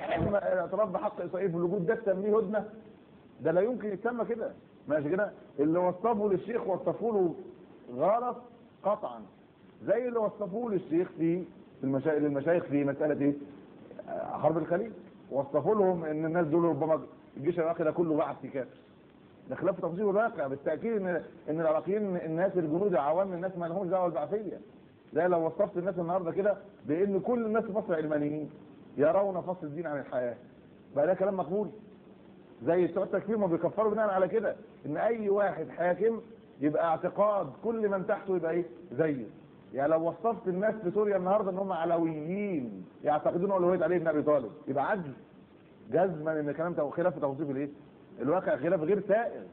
إنما الاعتراف بحق اسرائيل في الوجود ده تسميه هدنه ده لا يمكن يتسمى كده ماشي كده اللي وصفه للشيخ وصفوا له غلط قطعا زي اللي وصفوه للشيخ في في المشايخ للمشايخ في مساله ايه آه، حرب الخليج وصفوا لهم ان الناس دول ربما الجيش العراقي ده كله بعث في كافر ده خلاف تفاصيل الواقع بالتاكيد ان ان العراقيين الناس الجنود العوام الناس ما لهمش دعوه بالبعثيه لا لو وصفت الناس النهارده كده بان كل الناس في مصر علمانيين يرون فصل الدين عن الحياه بقى ده كلام مقبول زي بتوع التكفير ما بيكفروا بناء على كده ان اي واحد حاكم يبقى اعتقاد كل من تحته يبقى ايه زيه يعني لو وصفت الناس في سوريا النهارده ان هم علويين يعتقدون اولويه علي بن ابي طالب يبقى عجز جزما ان الكلام ده خلاف توصيف الايه الواقع خلاف غير سائغ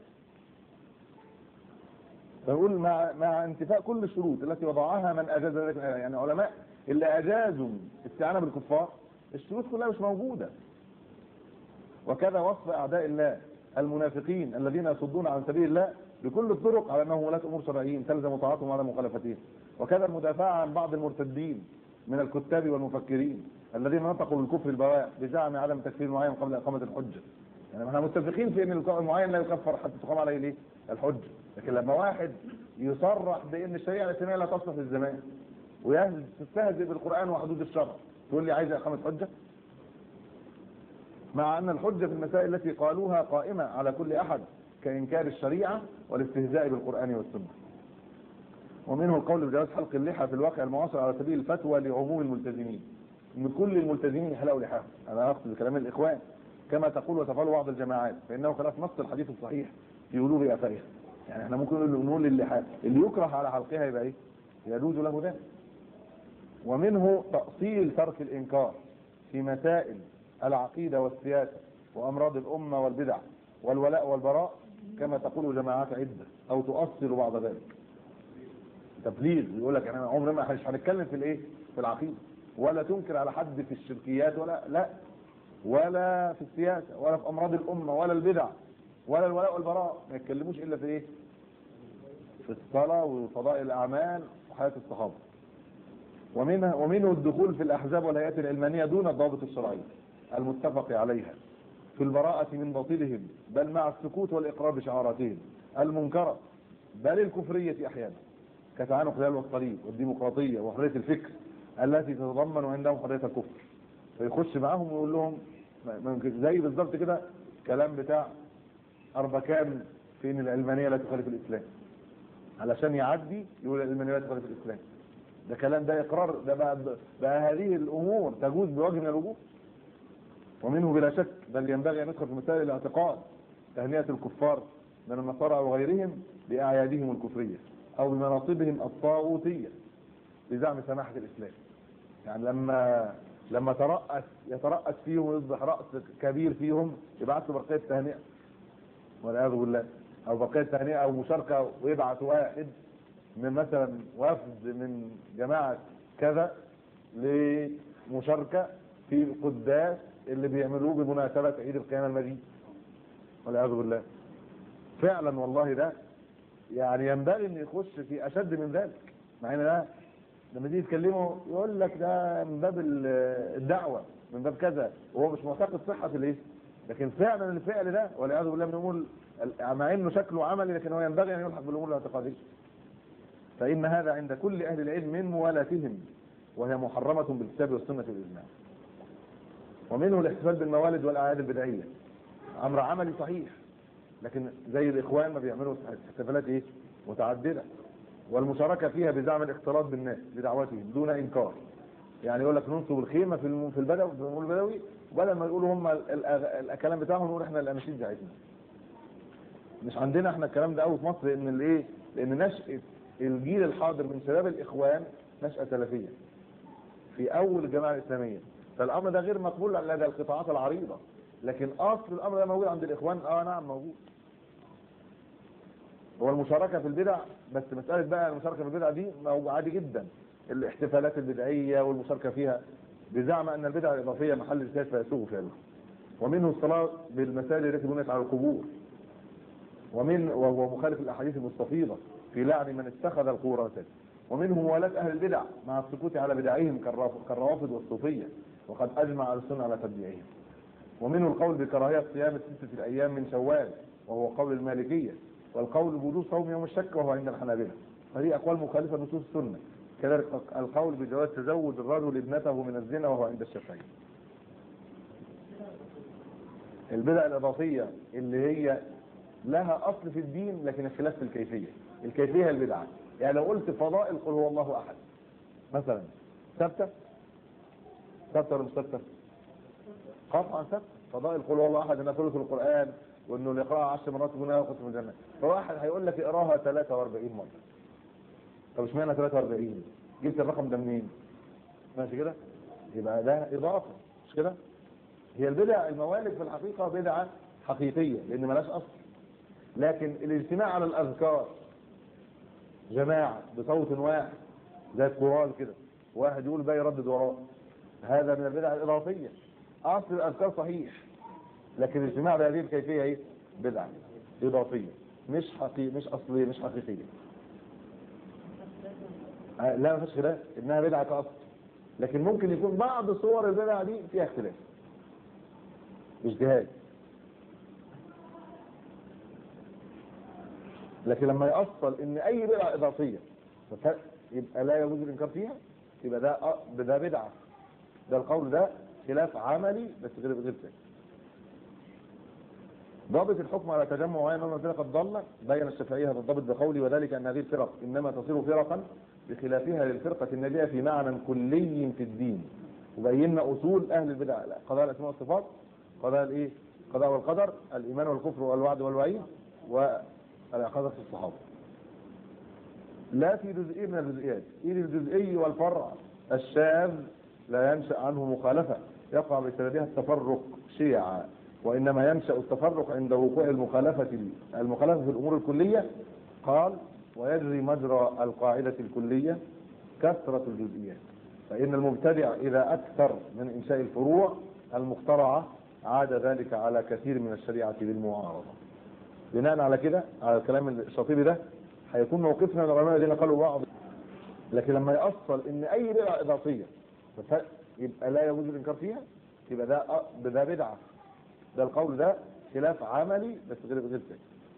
فنقول مع مع انتفاء كل الشروط التي وضعها من اجاز ذلك يعني علماء اللي اجازوا الاستعانه بالكفار الشروط كلها مش موجوده وكذا وصف اعداء الله المنافقين الذين يصدون عن سبيل الله بكل الطرق على انهم ولاة امور شرعيين تلزم طاعتهم على مخالفتهم وكذا المدافعه عن بعض المرتدين من الكتاب والمفكرين الذين نطقوا بالكفر البواح بزعم عدم تكفير معين قبل اقامه الحجه يعني احنا متفقين في ان المعين لا يكفر حتى تقام عليه ليه الحجه لكن لما واحد يصرح بان الشريعه الاسلاميه لا تصلح للزمان ويستهزئ بالقران وحدود الشرع تقول لي عايز اقامه حجه مع ان الحجه في المسائل التي قالوها قائمه على كل احد كانكار الشريعه والاستهزاء بالقران والسنه ومنه القول بجواز حلق اللحى في الواقع المعاصر على سبيل الفتوى لعموم الملتزمين ان كل الملتزمين يحلقوا لحاهم انا اقصد كلام الاخوان كما تقول وتفعل بعض الجماعات فانه خلاف نص الحديث الصحيح في ولوغ افائها يعني احنا ممكن نقول نقول للحاف اللي يكره على حلقها يبقى ايه يجوز له ذلك ومنه تأصيل ترك الإنكار في مسائل العقيدة والسياسة وأمراض الأمة والبدع والولاء والبراء كما تقول جماعات عدة أو تؤصل بعض ذلك تبليغ يقول لك انا عمرنا ما مش هنتكلم في الايه في العقيده ولا تنكر على حد في الشركيات ولا لا ولا في السياسه ولا في امراض الامه ولا البدع ولا الولاء والبراء ما يتكلموش الا في ايه في الصلاه وفضائل الاعمال وحياه الصحابه ومنه ومنه الدخول في الاحزاب والهيئات العلمانيه دون الضابط الشرعي المتفق عليها في البراءة من باطلهم بل مع السكوت والإقرار بشعاراتهم المنكرة بل الكفرية أحيانا كتعانق الهلال والطريق والديمقراطية وحرية الفكر التي تتضمن عندهم حرية الكفر فيخش معاهم ويقول لهم زي بالظبط كده كلام بتاع أربكان في إن العلمانية لا تخالف الإسلام علشان يعدي يقول العلمانية لا تخالف الإسلام ده كلام ده إقرار ده بقى, بقى هذه الأمور تجوز بوجه من الوجوه ومنه بلا شك بل ينبغي أن ندخل في مسائل الاعتقاد تهنئة الكفار من النصارى وغيرهم بأعيادهم الكفرية أو بمناصبهم الطاغوتية بزعم سماحة الإسلام يعني لما لما ترأس يترأس فيهم ويصبح رأس كبير فيهم يبعث له برقية تهنئة والعياذ بالله أو برقية تهنئة أو مشاركة ويبعث واحد من مثلا وفد من جماعة كذا لمشاركة في القداس اللي بيعملوه بمناسبة عيد القيامة المجيد والعياذ بالله فعلا والله ده يعني ينبغي ان يخش في اشد من ذلك مع ان ده لما تيجي تكلمه يقول لك ده من باب الدعوه من باب كذا وهو مش معتقد صحه الايه لكن فعلا الفعل ده والعياذ بالله من الامور مع انه شكله عملي لكن هو ينبغي ان يلحق بالامور الاعتقاديه فان هذا عند كل اهل العلم من موالاتهم وهي محرمه بالكتاب والسنه والاجماع ومنه الاحتفال بالموالد والاعياد البدعيه امر عملي صحيح لكن زي الاخوان ما بيعملوا احتفالات ايه متعدده والمشاركه فيها بزعم الاختلاط بالناس بدعوتهم دون انكار يعني يقول لك ننصب الخيمه في في البدوي في المول البدوي وبدل ما يقولوا هم الكلام بتاعهم نقول احنا الاناشيد بتاعتنا مش عندنا احنا الكلام ده قوي في مصر ان الايه لان نشاه الجيل الحاضر من شباب الاخوان نشاه سلفيه في اول الجماعه الاسلاميه فالامر ده غير مقبول لدى القطاعات العريضه لكن اصل الامر ده موجود عند الاخوان اه نعم موجود هو المشاركه في البدع بس مساله بقى المشاركه في البدع دي موجود عادي جدا الاحتفالات البدعيه والمشاركه فيها بزعم ان البدع الاضافيه محل اجتهاد فيسوغ فعله ومنه الصلاه بالمساجد التي بنيت على القبور ومن وهو مخالف الاحاديث المستفيضه في لعن من اتخذ القبور مساجد ومنه موالاه اهل البدع مع السكوت على بدعهم كالروافض والصوفيه وقد اجمع اهل السنه على تبديعهم ومنه القول بكراهية صيام الستة الأيام من شوال وهو قول المالكية والقول بوجوب صوم يوم الشك وهو عند الحنابلة هذه أقوال مخالفة لنصوص السنة كذلك القول بجواز تزوج الرجل ابنته من الزنا وهو عند الشافعية البدع الإضافية اللي هي لها أصل في الدين لكن الخلاف في الكيفية الكيفية هي البدعة يعني لو قلت فضائل قل هو الله أحد مثلا ثابتة ثابتة ولا مش ثابتة؟ قطعا ثابتة فضائل قل هو الله أحد إنها ثلث القرآن وإنه اللي يقرأها 10 مرات يكون له في الجنة فواحد هيقول لك اقراها 43 مرة طب اشمعنى 43 جبت الرقم ده منين ماشي كده يبقى ده اضافه مش كده هي البدع الموالد في الحقيقه بدعه حقيقيه لان ملاش اصل لكن الاجتماع على الاذكار جماعه بصوت واحد زي القران كده واحد يقول بقى يردد وراه هذا من البدع الاضافيه اصل الاذكار صحيح لكن الاجتماع بهذه الكيفيه ايه بدعه اضافيه مش حقيقي مش اصليه مش حقيقيه لا ما فيش خلاف انها بدعه كاصل لكن ممكن يكون بعض صور البدعه دي فيها اختلاف اجتهاد لكن لما يأصل ان اي بدعه اضافيه يبقى لا يجوز الانكار فيها يبقى ده ده بدعه ده القول ده خلاف عملي بس غير غير ثاني ضابط الحكم على تجمع معين من الفرق الضاله بين الشافعيه هذا الضابط بقولي وذلك ان هذه الفرق انما تصير فرقا بخلافها للفرقة النبيه في معنى كلي في الدين وبينا أصول أهل البدع قضاء الأسماء والصفات قضاء الإيه قضاء والقدر الإيمان والكفر والوعد والوعيد والعقادة في الصحابة لا في جزئية من الجزئيات إذ الجزئي والفرع الشاذ لا ينشأ عنه مخالفة يقع بسببها التفرق شيعا وإنما ينشأ التفرق عند وقوع المخالفة المخالفة في الأمور الكلية قال ويجري مجرى القاعدة الكلية كثرة الجزئيات فإن المبتدع إذا أكثر من إنشاء الفروع المخترعة عاد ذلك على كثير من الشريعة بالمعارضة بناء على كده على الكلام الشاطبي ده هيكون موقفنا من العلماء الذين قالوا بعض لكن لما يأصل ان اي بدعة اضافية يبقى لا يجوز الانكار فيها يبقى ده ده بدعة ده القول ده خلاف عملي بس غير غير ثاني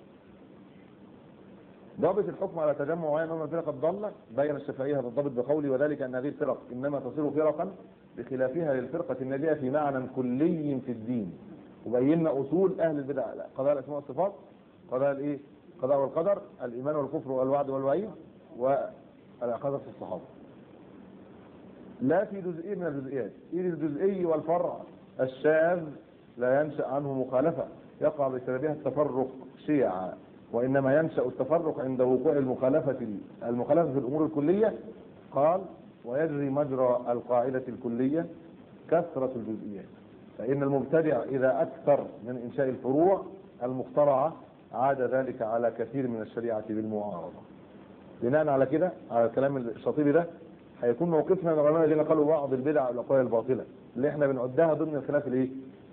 ضابط الحكم على تجمع معين من الفرق الضاله بين الشافعيه هذا الضابط بقولي وذلك ان هذه الفرق انما تصير فرقا بخلافها للفرقه الناجيه في معنى كلي في الدين وبينا اصول اهل البدع قضاء الاسماء والصفات قضاء الايه قضاء والقدر الايمان والكفر والوعد والوعيد والعقاده في الصحابه لا في جزئيه من الجزئيات اذ الجزئي والفرع الشاذ لا ينشا عنه مخالفه يقع بسببها التفرق شيعا وإنما ينشأ التفرق عند وقوع المخالفة المخالفة في الأمور الكلية قال ويجري مجرى القاعدة الكلية كثرة الجزئيات فإن المبتدع إذا أكثر من إنشاء الفروع المخترعة عاد ذلك على كثير من الشريعة بالمعارضة بناء على كده على الكلام الشاطبي ده هيكون موقفنا من العلماء الذين قالوا بعض البدع والاقوال الباطله اللي احنا بنعدها ضمن الخلاف الايه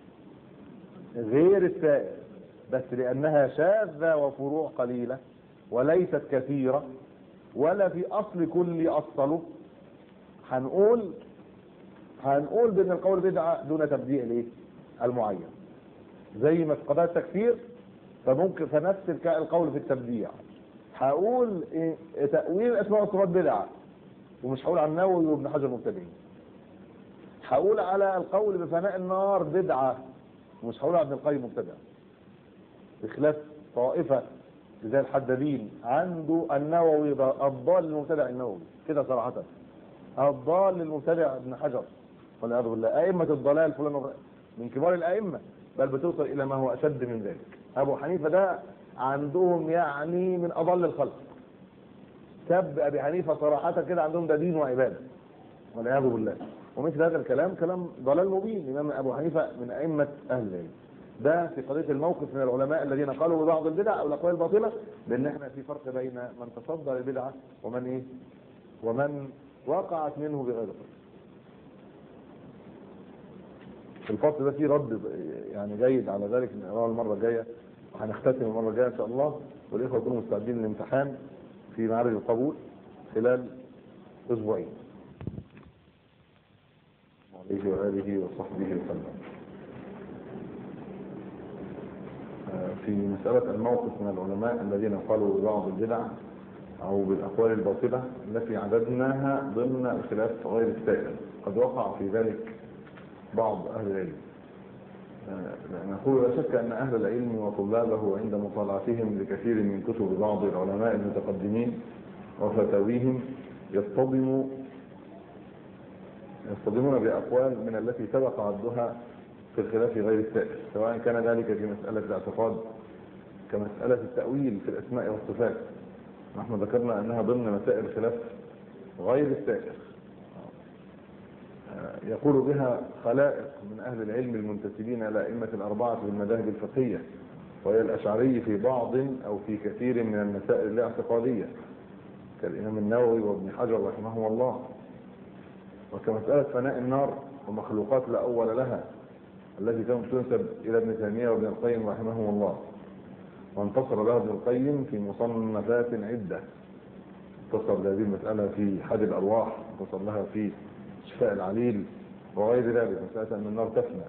غير السائر بس لأنها شاذة وفروع قليلة وليست كثيرة ولا في أصل كل أصله هنقول هنقول بأن القول بدعة دون تبديع الايه المعين زي ما في قضايا التكفير فممكن فنفس القول في التبديع هقول إيه تأويل أسماء والصفات بدعة ومش هقول عن النووي وابن حجر المبتدئين هقول على القول بفناء النار بدعة ومش هقول عن ابن القيم مبتدع بخلاف طائفة زي الحدادين عنده النووي الضال للمبتدع النووي كده صراحة الضال للمبتدع ابن حجر والعياذ بالله أئمة الضلال فلان من كبار الأئمة بل بتوصل إلى ما هو أشد من ذلك أبو حنيفة ده عندهم يعني من أضل الخلق سب أبي حنيفة صراحة كده عندهم ده دين وعبادة والعياذ بالله ومثل هذا الكلام كلام ضلال مبين الإمام أبو حنيفة من أئمة أهل العلم ده في قضيه الموقف من العلماء الذين قالوا ببعض البدع او الاقوال الباطله لان احنا في فرق بين من تصدى للبدعه ومن ايه ومن وقعت منه بغير قصد الفصل ده فيه رد يعني جيد على ذلك نقراه المره الجايه هنختتم المره الجايه ان شاء الله والاخوه يكونوا مستعدين للامتحان في معرض القبول خلال اسبوعين عليه واله وصحبه وسلم في مسألة الموقف من العلماء الذين قالوا ببعض البدع أو بالأقوال الباطلة التي عددناها ضمن الخلاف غير السائر قد وقع في ذلك بعض أهل العلم نقول لا شك أن أهل العلم وطلابه عند مطالعتهم لكثير من كتب بعض العلماء المتقدمين وفتاويهم يصطدموا يصطدمون بأقوال من التي سبق عدها في الخلاف غير السائر سواء كان ذلك في مسألة الاعتقاد كمسألة التأويل في الأسماء والصفات نحن ذكرنا أنها ضمن مسائل الخلاف غير السائر يقول بها خلائق من أهل العلم المنتسبين إلى أئمة الأربعة في المذاهب الفقهية وهي الأشعري في بعض أو في كثير من المسائل الاعتقادية كالإمام النووي وابن حجر رحمه الله وكمسألة فناء النار ومخلوقات لا أول لها التي تنسب إلى ابن تيمية وابن القيم رحمهم الله وانتصر لها ابن القيم في مصنفات عدة انتصر لهذه المسألة في حد الأرواح انتصر لها في شفاء العليل وغير ذلك مسألة أن النار تفنى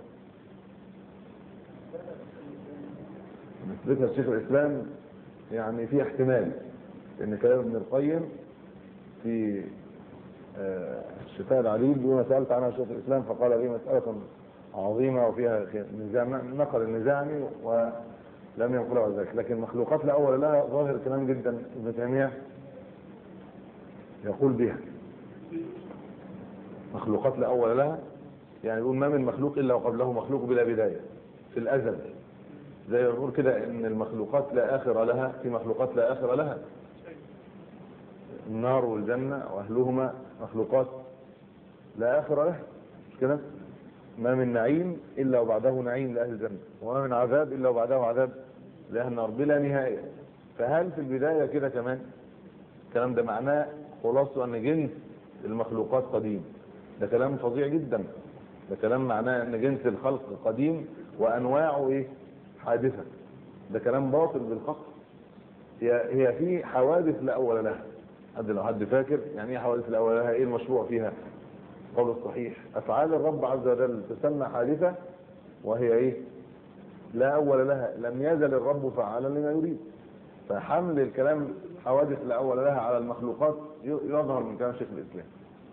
نثبتها الشيخ الإسلام يعني في احتمال ان كلام ابن القيم في شفاء العليل بما سألت عنها شيخ الإسلام فقال لي مسألة عظيمة وفيها نزاع نقل النزاعني ولم ينقله عن ذلك لكن مخلوقات لا أول لها ظاهر كلام جدا ابن تيمية يقول بها مخلوقات لا أول لها يعني يقول ما من مخلوق إلا وقبله مخلوق بلا بداية في الأزل زي ما يقول كده ان المخلوقات لا آخر لها في مخلوقات لا آخر لها النار والجنة وأهلهما مخلوقات لا آخر لها مش كده ما من نعيم إلا وبعده نعيم لأهل الجنة وما من عذاب إلا وبعده عذاب لأهل النار بلا نهاية فهل في البداية كده كمان الكلام ده معناه خلاصه أن جنس المخلوقات قديم ده كلام فظيع جدا ده كلام معناه أن جنس الخلق قديم وأنواعه إيه حادثة ده كلام باطل بالخط هي هي في حوادث لا أول لها حد لو حد فاكر يعني ايه حوادث لا أول لها ايه المشروع فيها قول الصحيح أفعال الرب عز وجل تسمى حادثة وهي ايه لا أول لها لم يزل الرب فعالا لما يريد فحمل الكلام حوادث لا أول لها على المخلوقات يظهر من كلام شيخ الإسلام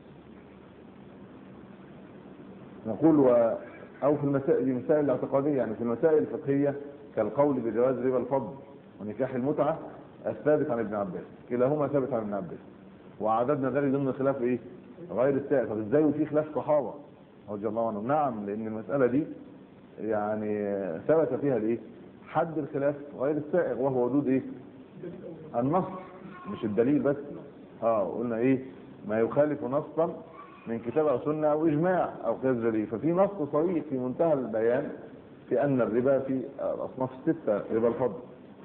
نقول و أو في المسائل دي مسائل الاعتقادية يعني في المسائل الفقهية كالقول بجواز ربا الفضل ونكاح المتعة الثابت عن ابن عباس كلاهما ثابت عن ابن عباس وعددنا ذلك ضمن خلاف ايه غير السائل طب ازاي وفي خلاف صحابة رضي الله عنهم نعم لان المسألة دي يعني ثبت فيها الايه حد الخلاف غير السائغ وهو وجود ايه النص مش الدليل بس اه قلنا ايه ما يخالف نصا من كتاب او سنه او اجماع او قياس دليل ففي نص صريح في منتهى البيان في ان الربا في الاصناف السته ربا الفضل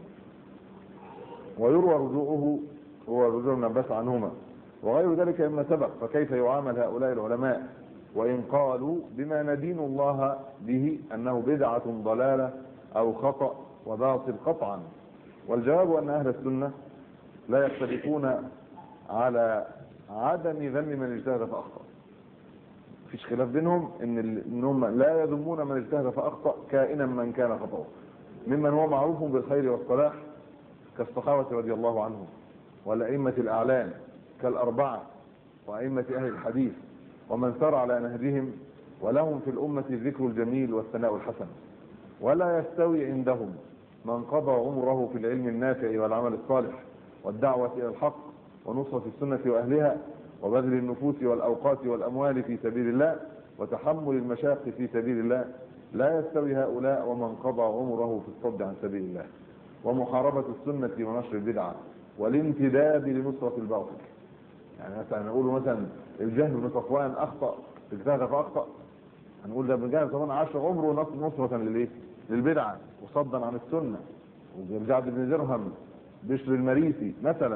ويروى رجوعه هو رجوع ابن عباس عنهما وغير ذلك مما سبق فكيف يعامل هؤلاء العلماء وإن قالوا بما ندين الله به أنه بدعة ضلالة أو خطأ وباطل قطعا والجواب أن أهل السنة لا يختلفون على عدم ذم من اجتهد فأخطأ فيش خلاف بينهم ان انهم لا يذمون من اجتهد فأخطأ كائنا من كان خطأه ممن هو معروف بالخير والصلاح كالصحابة رضي الله عنهم والأئمة الأعلام كالأربعة وأئمة أهل الحديث ومن سار على نهجهم ولهم في الأمة الذكر الجميل والثناء الحسن ولا يستوي عندهم من قضى عمره في العلم النافع والعمل الصالح والدعوة إلى الحق ونصرة السنة وأهلها وبذل النفوس والأوقات والأموال في سبيل الله وتحمل المشاق في سبيل الله لا يستوي هؤلاء ومن قضى عمره في الصد عن سبيل الله ومحاربة السنة ونشر البدعة والانتداب لنصرة الباطل يعني مثلا نقول مثلا الجهل بن صفوان اخطا اجتهد فاخطا هنقول ده ابن جهل طبعا عاش عمره نصرة للايه للبدعة وصدا عن السنة وجعد بن درهم بشر المريسي مثلا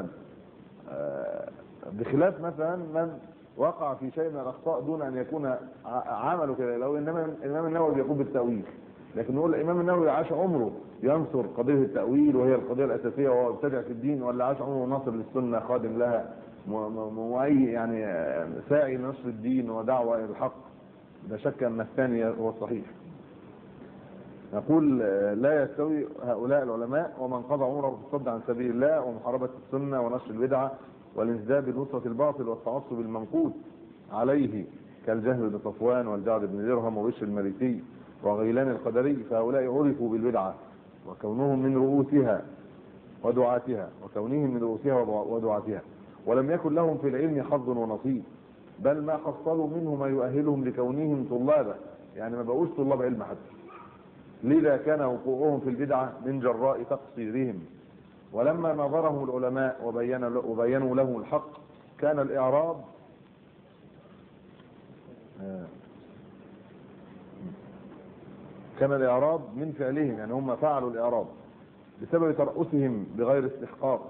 بخلاف مثلا من وقع في شيء من الاخطاء دون ان يكون عمله كده لو انما الامام النووي بيقول بالتاويل لكن نقول الامام النووي عاش عمره ينصر قضيه التاويل وهي القضيه الاساسيه وهو مبتدع في الدين ولا عاش عمره ناصر للسنه خادم لها مؤي يعني ساعي لنصر الدين ودعوه الى الحق لا شك ان الثاني هو الصحيح نقول آه، لا يستوي هؤلاء العلماء ومن قضى عمره في الصد عن سبيل الله ومحاربة السنة ونشر البدعة والانسداد بنصرة الباطل والتعصب المنقوط عليه كالجهل بن صفوان والجعد بن درهم وبشر المريسي وغيلان القدري فهؤلاء عرفوا بالبدعة وكونهم من رؤوسها ودعاتها وكونهم من رؤوسها ودعاتها ولم يكن لهم في العلم حظ ونصيب بل ما حصلوا منه ما يؤهلهم لكونهم طلابا يعني ما بقوش طلاب علم حتى لذا كان وقوعهم في البدعة من جراء تقصيرهم ولما نظرهم العلماء وبين وبينوا لهم الحق كان الإعراب كان الإعراب من فعلهم يعني هم فعلوا الإعراب بسبب ترأسهم بغير استحقاق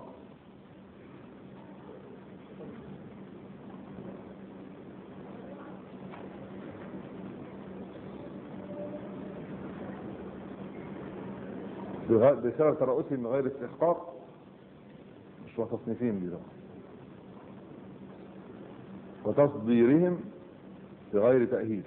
بسبب ترأسهم من غير استحقاق مش وتصنيفين دي وتصديرهم بغير تأهيل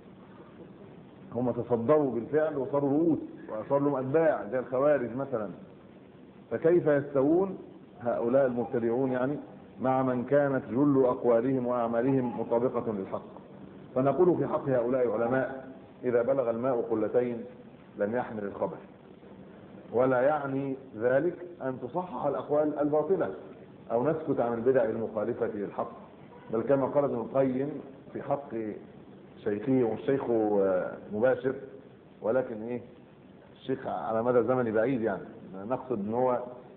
هم تصدروا بالفعل وصاروا رؤوس وصار لهم أتباع زي الخوارج مثلا فكيف يستوون هؤلاء المبتدعون يعني مع من كانت جل أقوالهم وأعمالهم مطابقة للحق فنقول في حق هؤلاء العلماء إذا بلغ الماء قلتين لم يحمل الخبر ولا يعني ذلك أن تصحح الأقوال الباطلة أو نسكت عن البدع المخالفة للحق بل كما قال ابن القيم في حق شيخه والشيخ مباشر ولكن ايه الشيخ على مدى زمني بعيد يعني نقصد ان هو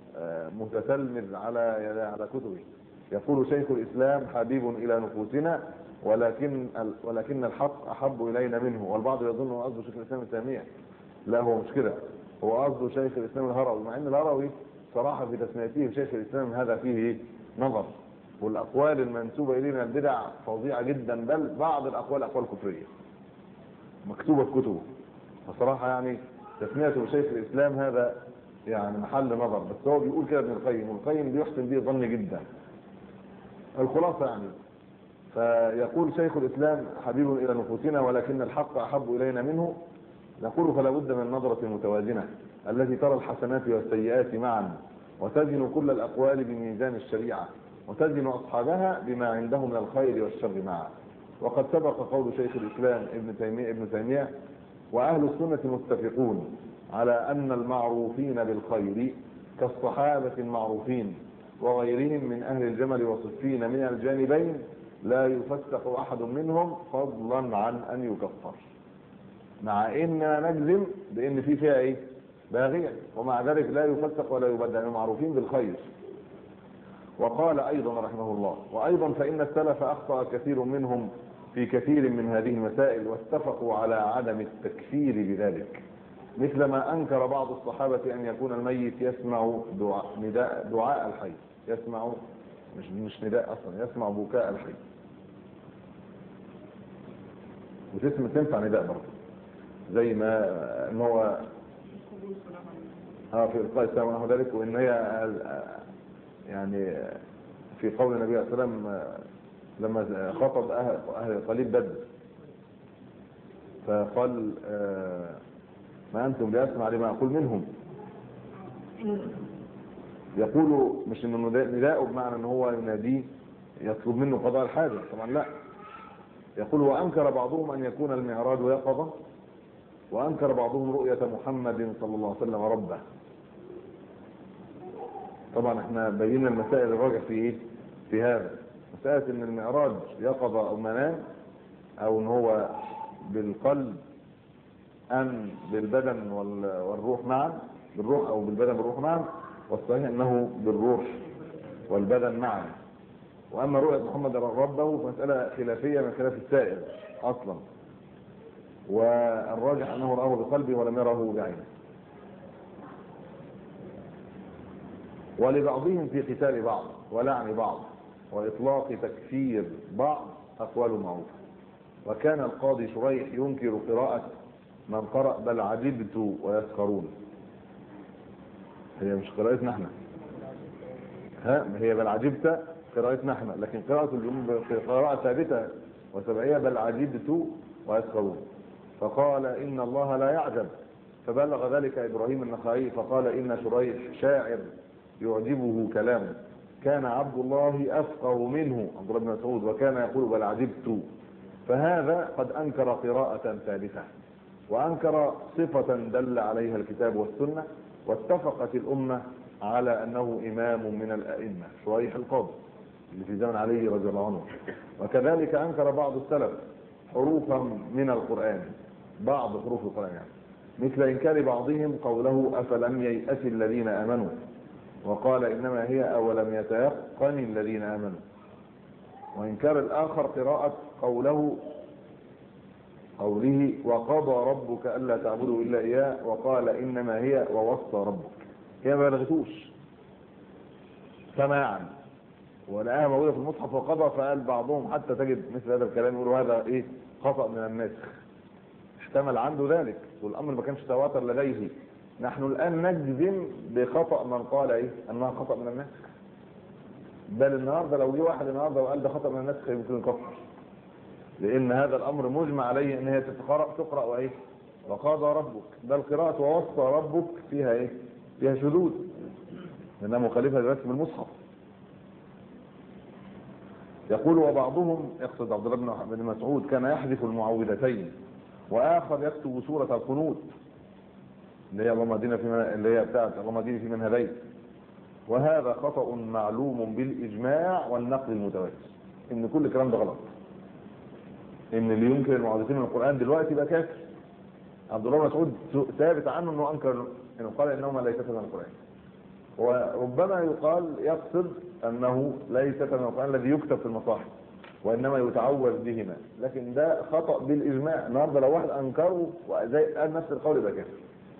متتلمذ على على كتبه يقول شيخ الاسلام حبيب الى نفوسنا ولكن ولكن الحق احب الينا منه والبعض يظن قصده شيخ الاسلام التيميه لا هو مش كده هو قصده شيخ الاسلام الهروي مع ان الهروي صراحه في تسميته شيخ الاسلام هذا فيه نظر والاقوال المنسوبه اليه من البدع فظيعه جدا بل بعض الاقوال اقوال كفريه مكتوبه في كتبه فصراحه يعني تسميته شيخ الاسلام هذا يعني محل نظر بس هو بيقول كده ابن القيم والقيم بيحسن به ظن جدا الخلاصه يعني فيقول شيخ الاسلام حبيب الى نفوسنا ولكن الحق احب الينا منه نقول فلا بد من النظره المتوازنه التي ترى الحسنات والسيئات معا وتزن كل الاقوال بميزان الشريعه وتزن أصحابها بما عندهم من الخير والشر معا وقد سبق قول شيخ الإسلام ابن تيمية, ابن تيمية وأهل السنة متفقون على أن المعروفين بالخير كالصحابة المعروفين وغيرهم من أهل الجمل وصفين من الجانبين لا يفسق أحد منهم فضلا عن أن يكفر مع إننا نجزم بأن في فيها إيه باغية ومع ذلك لا يفسق ولا يبدل المعروفين بالخير وقال ايضا رحمه الله وايضا فان السلف اخطا كثير منهم في كثير من هذه المسائل واتفقوا على عدم التكفير بذلك مثل ما انكر بعض الصحابه ان يكون الميت يسمع دعاء نداء دعاء الحي يسمع مش مش نداء اصلا يسمع بكاء الحي وتسمع تنفع نداء برضه زي ما ان هو اه في القاء السلام ونحو ذلك وان هي يعني في قول النبي صلى الله عليه وسلم لما خطب اهل اهل قليل بدر فقال ما انتم لاسمع لما اقول منهم يقول مش انه نداءه بمعنى ان هو يناديه يطلب منه قضاء الحاجه طبعا لا يقول وانكر بعضهم ان يكون المعراج يقظه وانكر بعضهم رؤيه محمد صلى الله عليه وسلم ربه طبعا احنا بينا المسائل الراجع في ايه في هذا مسألة ان المعراج يقظة او منام او ان هو بالقلب ام بالبدن والروح معا بالروح او بالبدن والروح معا والصحيح انه بالروح والبدن معا واما رؤية محمد ربه فمسألة خلافية من خلاف السائل اصلا والراجح انه رآه بقلبه ولم يره بعينه ولبعضهم في قتال بعض ولعن بعض وإطلاق تكفير بعض أقوال معروفة وكان القاضي شريح ينكر قراءة من قرأ بل عجبت ويسخرون هي مش قراءتنا احنا ها هي بل عجبت قراءتنا احنا لكن قراءة قراءة ثابتة وسبعية بل عجبت ويسخرون فقال إن الله لا يعجب فبلغ ذلك ابراهيم النخعي فقال ان شريح شاعر يعجبه كلامه كان عبد الله افقه منه عبد الله بن مسعود وكان يقول بل عجبت فهذا قد انكر قراءة ثالثة وانكر صفة دل عليها الكتاب والسنة واتفقت الامة على انه امام من الائمة شريح القاضي اللي في زمن علي رضي الله عنه وكذلك انكر بعض السلف حروفا من القرآن بعض حروف القرآن يعني مثل انكار بعضهم قوله افلم ييأس الذين امنوا وقال انما هي اولم يتيقن الذين امنوا وانكار الاخر قراءة قوله قوله وقضى ربك الا تعبدوا الا اياه وقال انما هي ووصى ربك هي ما بلغتوش سماعا ولقاها موجوده في المصحف وقضى فقال بعضهم حتى تجد مثل هذا الكلام يقولوا هذا ايه خطا من الناسخ احتمل عنده ذلك والامر ما كانش تواتر لديه نحن الان نجزم بخطا من قال ايه انها خطا من الناسخ بل النهارده لو جه واحد النهارده وقال ده خطا من الناسخ يمكن يكفر لان هذا الامر مجمع عليه ان هي تقرا تقرا وايه وقضى ربك بل قراءه ووصى ربك فيها ايه فيها شذوذ لانها مخالفه لرسم المصحف يقول وبعضهم يقصد عبد الله بن مسعود كان يحذف المعوذتين واخر يكتب سوره القنوت اللي هي اللهم اهدنا في من... اللي هي بتاعت اللهم اهدني في من هديت وهذا خطا معلوم بالاجماع والنقل المتواتر ان كل الكلام ده غلط ان اللي ينكر المعوذتين من القران دلوقتي يبقى كافر عبد الله بن مسعود ثابت عنه انه انكر انه قال انهما ليست من القران وربما يقال يقصد انه ليست من القران الذي يكتب في المصاحف وانما يتعوذ بهما لكن ده خطا بالاجماع النهارده لو واحد انكره وزي قال نفس القول يبقى كافر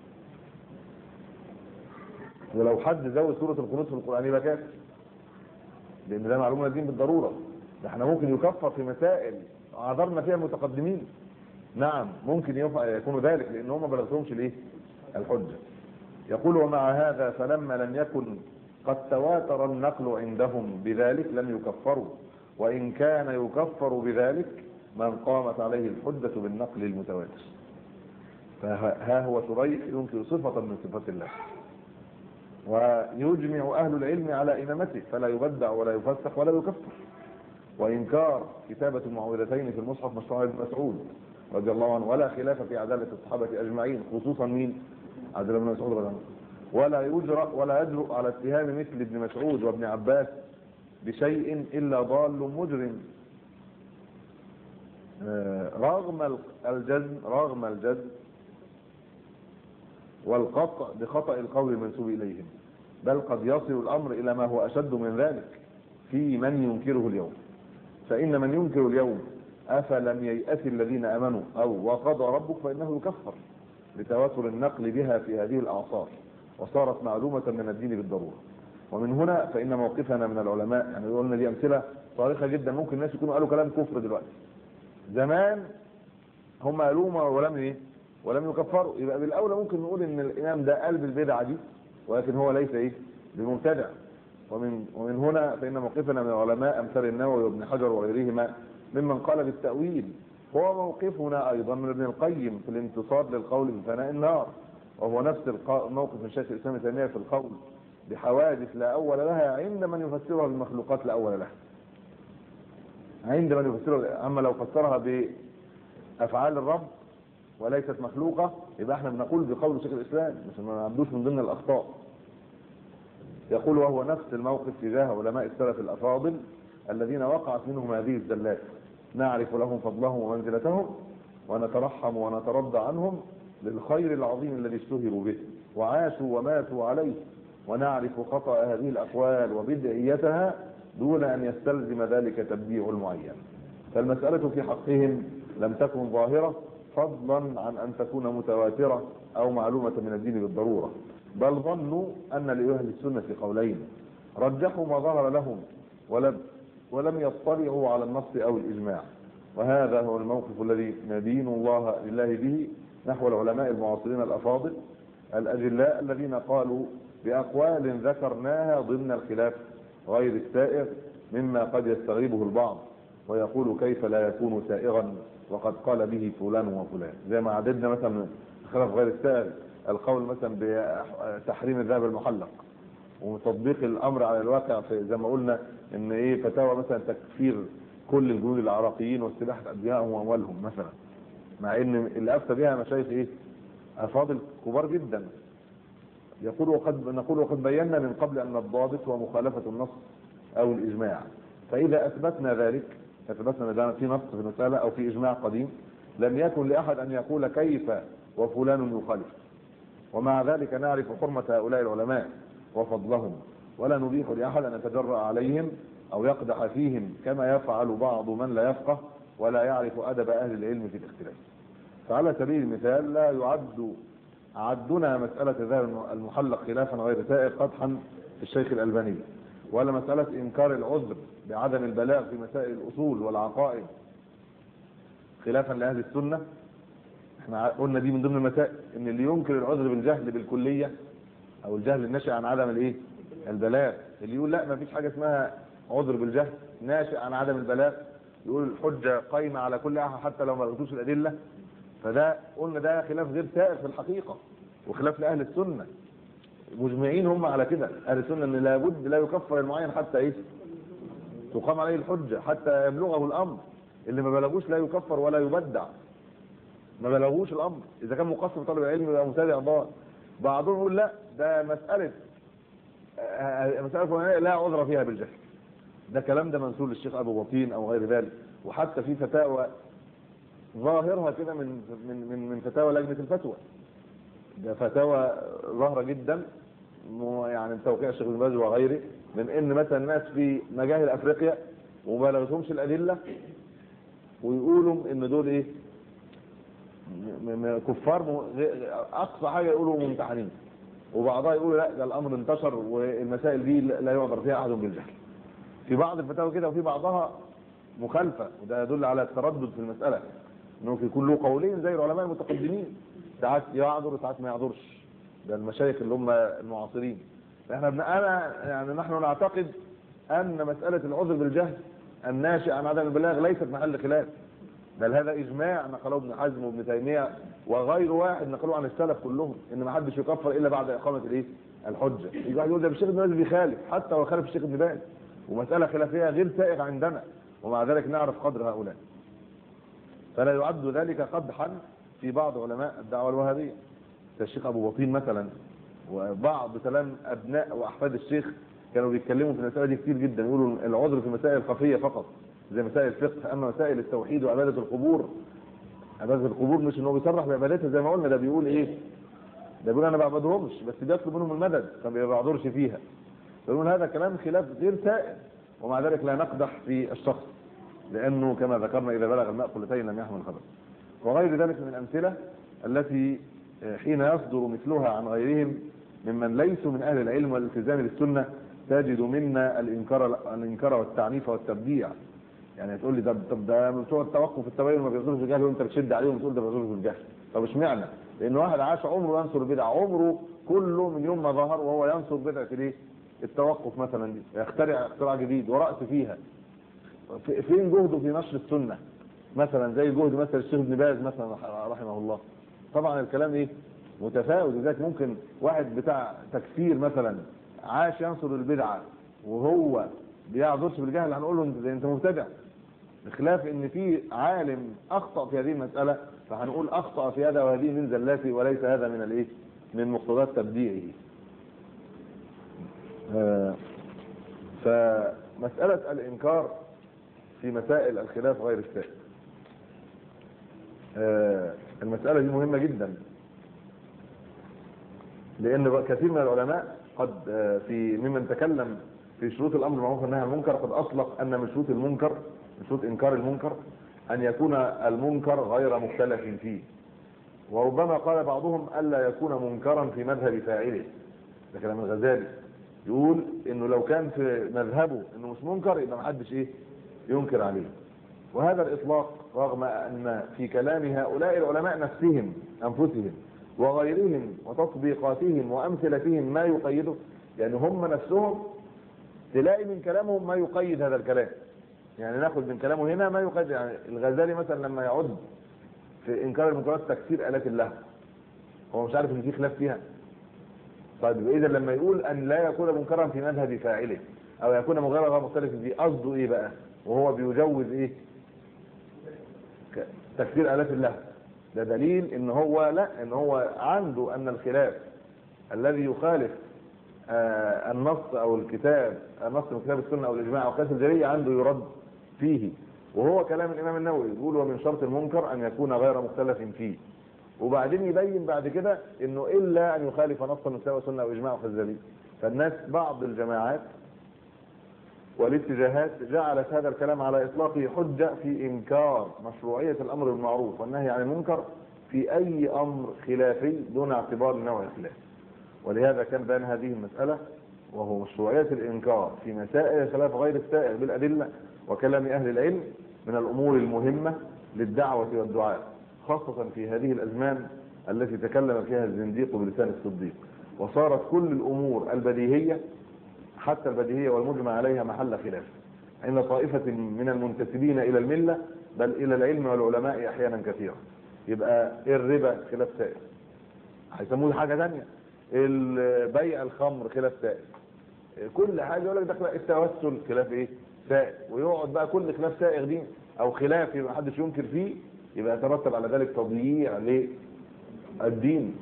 ولو حد زود سوره القنوت في القران يبقى كافر لان ده معلومه الدين بالضروره ده احنا ممكن يكفر في مسائل عذرنا فيها المتقدمين نعم ممكن يكون ذلك لان هم ما بلغتهمش الايه الحجه يقول ومع هذا فلما لم يكن قد تواتر النقل عندهم بذلك لم يكفروا وإن كان يكفر بذلك من قامت عليه الحجة بالنقل المتواتر فها هو شريح ينكر صفة من صفات الله ويجمع أهل العلم على إمامته فلا يبدع ولا يفسخ ولا يكفر وإنكار كتابة المعوذتين في المصحف مشروع بن مسعود رضي الله عنه ولا خلاف في عدالة الصحابة أجمعين خصوصا مين عبد الله بن مسعود رضي الله عنه ولا يجرأ ولا يجرؤ على اتهام مثل ابن مسعود وابن عباس بشيء الا ضال مجرم رغم الجزم رغم الجزم والقطع بخطأ القول المنسوب اليهم بل قد يصل الامر الى ما هو اشد من ذلك في من ينكره اليوم فان من ينكر اليوم افلم ييأس الذين امنوا او وقضى ربك فانه يكفر لتواتر النقل بها في هذه الاعصار وصارت معلومة من الدين بالضرورة ومن هنا فإن موقفنا من العلماء يعني قلنا دي أمثلة صارخة جدا ممكن الناس يكونوا قالوا كلام كفر دلوقتي زمان هم قالوه ولم ايه ولم يكفروا يبقى بالاولى ممكن نقول ان الامام ده قلب البدعه دي ولكن هو ليس ايه بمبتدع ومن ومن هنا فان موقفنا من العلماء امثال النووي وابن حجر وغيرهما ممن قال بالتاويل هو موقفنا ايضا من ابن القيم في الانتصار للقول بفناء النار وهو نفس الموقف من شيخ الاسلام تيميه في القول بحوادث لا اول لها عند من يفسرها بالمخلوقات لا اول لها عند من يفسرها اما لو فسرها بافعال الرب وليست مخلوقه يبقى احنا بنقول بقول شيخ الاسلام مش ما نعدوش من ضمن الاخطاء يقول وهو نفس الموقف تجاه علماء السلف الافاضل الذين وقعت منهم هذه الزلات نعرف لهم فضلهم ومنزلتهم ونترحم ونترضى عنهم للخير العظيم الذي اشتهروا به وعاشوا وماتوا عليه ونعرف خطأ هذه الأقوال وبدعيتها دون أن يستلزم ذلك تبديع المعين فالمسألة في حقهم لم تكن ظاهرة فضلا عن أن تكون متواترة أو معلومة من الدين بالضرورة بل ظنوا أن لأهل السنة قولين رجحوا ما ظهر لهم ولم ولم يطلعوا على النص أو الإجماع وهذا هو الموقف الذي ندين الله لله به نحو العلماء المعاصرين الأفاضل الأجلاء الذين قالوا بأقوال ذكرناها ضمن الخلاف غير السائغ مما قد يستغربه البعض ويقول كيف لا يكون سائغا وقد قال به فلان وفلان زي ما عددنا مثلا خلاف غير السائغ القول مثلا بتحريم الذهب المحلق وتطبيق الامر على الواقع في زي ما قلنا ان ايه فتاوى مثلا تكفير كل الجنود العراقيين واستباحه اديائهم واموالهم مثلا مع ان اللي افتى بها مشايخ ايه افاضل كبار جدا يقول وقد نقول وقد بينا من قبل ان الضابط هو مخالفه النص او الاجماع فاذا اثبتنا ذلك اثبتنا ان في نص في المساله او في اجماع قديم لم يكن لاحد ان يقول كيف وفلان يخالف ومع ذلك نعرف حرمه هؤلاء العلماء وفضلهم ولا نبيح لاحد ان يتجرأ عليهم او يقدح فيهم كما يفعل بعض من لا يفقه ولا يعرف ادب اهل العلم في الاختلاف فعلى سبيل المثال لا يعد عدنا مسألة الذهب المحلق خلافا غير سائر قدحا في الشيخ الألباني ولا مسألة إنكار العذر بعدم البلاغ في مسائل الأصول والعقائد خلافا لأهل السنة احنا قلنا دي من ضمن المسائل ان اللي ينكر العذر بالجهل بالكلية او الجهل الناشئ عن عدم الايه البلاغ اللي يقول لا ما فيش حاجة اسمها عذر بالجهل ناشئ عن عدم البلاغ يقول الحجة قايمة على كل احد حتى لو ما لغتوش الادلة فده قلنا ده خلاف غير سائر في الحقيقة وخلاف لأهل السنة مجمعين هم على كده أهل السنة أن لابد لا يكفر المعين حتى إيه تقام عليه الحجة حتى يبلغه الأمر اللي ما بلغوش لا يكفر ولا يبدع ما بلغوش الأمر إذا كان مقصر طالب العلم يبقى مبتدع ضال بعضهم يقول لا ده مسألة مسألة فلانية لا عذر فيها بالجهل ده كلام ده منسوب للشيخ أبو بطين أو غير ذلك وحتى في فتاوى ظاهرها كده من من من من فتاوى لجنه الفتوى ده فتاوى ظاهره جدا يعني توقيع الشيخ بن باز وغيره من ان مثلا الناس في مجاهل افريقيا وما بلغتهمش الادله ويقولوا ان دول ايه كفار اقصى حاجه يقولوا ممتحنين وبعضها يقولوا لا ده الامر انتشر والمسائل دي لا يعذر فيها احد بالجهل في بعض الفتاوى كده وفي بعضها مخالفه وده يدل على التردد في المساله انه في كل قولين زي العلماء المتقدمين ساعات يعذر وساعات ما يعذرش ده المشايخ اللي هم المعاصرين احنا انا يعني نحن نعتقد ان مساله العذر بالجهل الناشئ عن عدم البلاغ ليست محل خلاف بل هذا اجماع نقله ابن حزم وابن تيميه وغير واحد نقلوه عن السلف كلهم ان ما حدش يكفر الا بعد اقامه الايه الحجه يجي واحد يقول ده الشيخ ابن باز بيخالف حتى لو خالف الشيخ ابن باز ومساله خلافيه غير سائغه عندنا ومع ذلك نعرف قدر هؤلاء فلا يعد ذلك قدحا في بعض علماء الدعوه الوهابيه كالشيخ ابو بطين مثلا وبعض كلام ابناء واحفاد الشيخ كانوا بيتكلموا في المساله دي كتير جدا يقولوا العذر في مسائل خفيه فقط زي مسائل الفقه اما مسائل التوحيد وعباده القبور عباده القبور مش ان هو بيصرح بعبادتها زي ما قلنا ده بيقول ايه ده بيقول انا ما بعبدهمش بس بيطلب منهم المدد فما بيعذرش فيها يقولون هذا كلام خلاف غير سائر ومع ذلك لا نقدح في الشخص لانه كما ذكرنا اذا بلغ الماء قلتين لم يحمل خبر وغير ذلك من الامثله التي حين يصدر مثلها عن غيرهم ممن ليسوا من اهل العلم والالتزام بالسنه تجد منا الانكار الانكار والتعنيف والتبديع يعني تقول لي ده طب ده بتوع التوقف التبين ما بيظهرش الجهل وانت بتشد عليهم وتقول ده بيظهرش الجهل طب اشمعنى؟ لان واحد عاش عمره ينصر بدعه عمره كله من يوم ما ظهر وهو ينصر بدعه الايه؟ التوقف مثلا دي يخترع اختراع جديد ورأس فيها فين جهده في نشر السنه مثلا زي جهد مثلا الشيخ ابن باز مثلا رحمه الله طبعا الكلام ايه متفاوت لذلك ممكن واحد بتاع تكفير مثلا عاش ينصر البدعه وهو بيعذرش بالجهل هنقول له انت انت مبتدع بخلاف ان في عالم اخطا في هذه المساله فهنقول اخطا في هذا وهذه من زلاته وليس هذا من الايه من مقتضيات تبديعه آه فمساله الانكار في مسائل الخلاف غير السائل آه المساله دي مهمه جدا لان كثير من العلماء قد آه في ممن تكلم في شروط الامر بالمعروف والنهي عن المنكر قد اطلق ان من شروط المنكر من شروط انكار المنكر ان يكون المنكر غير مختلف فيه وربما قال بعضهم الا يكون منكرا في مذهب فاعله ده كلام الغزالي يقول انه لو كان في مذهبه انه مش منكر يبقى ما حدش ايه ينكر عليه وهذا الاطلاق رغم ان في كلام هؤلاء العلماء نفسهم انفسهم وغيرهم وتطبيقاتهم وامثلتهم ما يقيده يعني هم نفسهم تلاقي من كلامهم ما يقيد هذا الكلام يعني ناخذ من كلامه هنا ما يقيد يعني الغزالي مثلا لما يعد في انكار المنكرات تكسير الات اللهو هو مش عارف ان في خلاف فيها طيب اذا لما يقول ان لا يكون منكرا في مذهب فاعله او يكون مغيرا مختلف فيه قصده ايه بقى وهو بيجوز ايه ك- تكفير الاف الله ده دليل ان هو لا ان هو عنده ان الخلاف الذي يخالف آه النص او الكتاب النص من كتاب السنه او الاجماع او قياس الجريء عنده يرد فيه وهو كلام الامام النووي يقول ومن شرط المنكر ان يكون غير مختلف فيه وبعدين يبين بعد كده انه الا ان يخالف نصا من كتاب السنه او اجماع او قياس الجريء فالناس بعض الجماعات والاتجاهات جعلت هذا الكلام على اطلاقه حجه في انكار مشروعيه الامر بالمعروف والنهي عن المنكر في اي امر خلافي دون اعتبار نوع الخلاف ولهذا كان بيان هذه المساله وهو مشروعيه الانكار في مسائل الخلاف غير السائر بالادله وكلام اهل العلم من الامور المهمه للدعوه والدعاء خاصه في هذه الازمان التي تكلم فيها الزنديق بلسان الصديق وصارت كل الامور البديهيه حتى البديهية والمجمع عليها محل خلاف عند طائفة من المنتسبين إلى الملة بل إلى العلم والعلماء أحيانا كثيرا يبقى الربا خلاف سائر هيسموه حاجة ثانية بيع الخمر خلاف سائر كل حاجة يقول لك ده خلاف- التوسل خلاف ايه سائر ويقعد بقى كل خلاف سائر دي او خلاف يبقى محدش ينكر فيه يبقى يترتب على ذلك تضييع للدين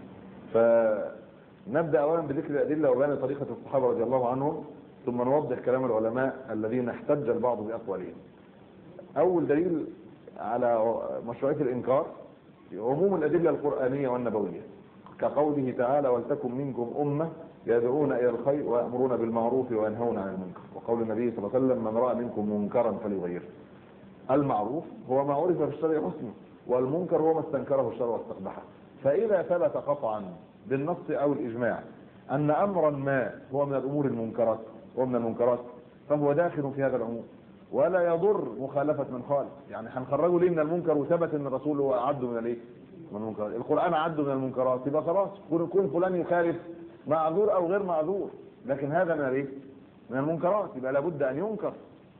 فنبدا اولا بذكر الادله وبيان طريقه الصحابه رضي الله عنهم ثم نوضح كلام العلماء الذين احتج البعض باقوالهم اول دليل على مشروعيه الانكار عموم الادله القرانيه والنبويه كقوله تعالى ولتكن منكم امه يدعون الى الخير ويامرون بالمعروف وينهون عن المنكر وقول النبي صلى الله عليه وسلم من راى منكم منكرا فليغيره المعروف هو ما عرف في الشرع حسنه والمنكر هو ما استنكره الشرع واستقبحه فاذا ثبت قطعا بالنص او الاجماع ان امرا ما هو من الامور المنكرات هو من المنكرات فهو داخل في هذا العموم ولا يضر مخالفه من خالف يعني هنخرجه ليه من المنكر وثبت ان الرسول هو اعده من الايه من المنكرات القران اعده من المنكرات يبقى خلاص كون يكون فلان يخالف معذور او غير معذور لكن هذا من الايه من المنكرات يبقى لابد ان ينكر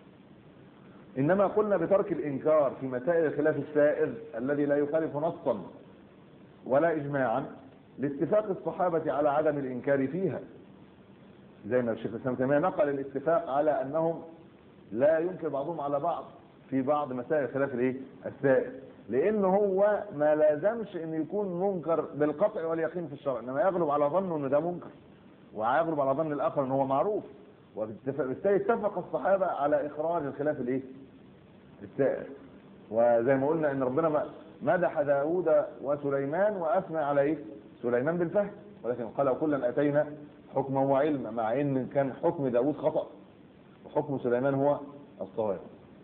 انما قلنا بترك الانكار في مسائل الخلاف السائر الذي لا يخالف نصا ولا اجماعا لاتفاق الصحابه على عدم الانكار فيها زي ما الشيخ الاسلام تيميه نقل الاتفاق على انهم لا ينكر بعضهم على بعض في بعض مسائل الخلاف الايه السائر لان هو ما لازمش ان يكون منكر بالقطع واليقين في الشرع انما يغلب على ظنه ان ده منكر ويغلب على ظن الاخر ان هو معروف وبالتالي اتفق الصحابه على اخراج الخلاف الايه السائر وزي ما قلنا ان ربنا مدح داود وسليمان واثنى على ايه سليمان بالفهم ولكن قال وكلا اتينا حكما وعلما مع ان كان حكم داود خطا وحكم سليمان هو الصواب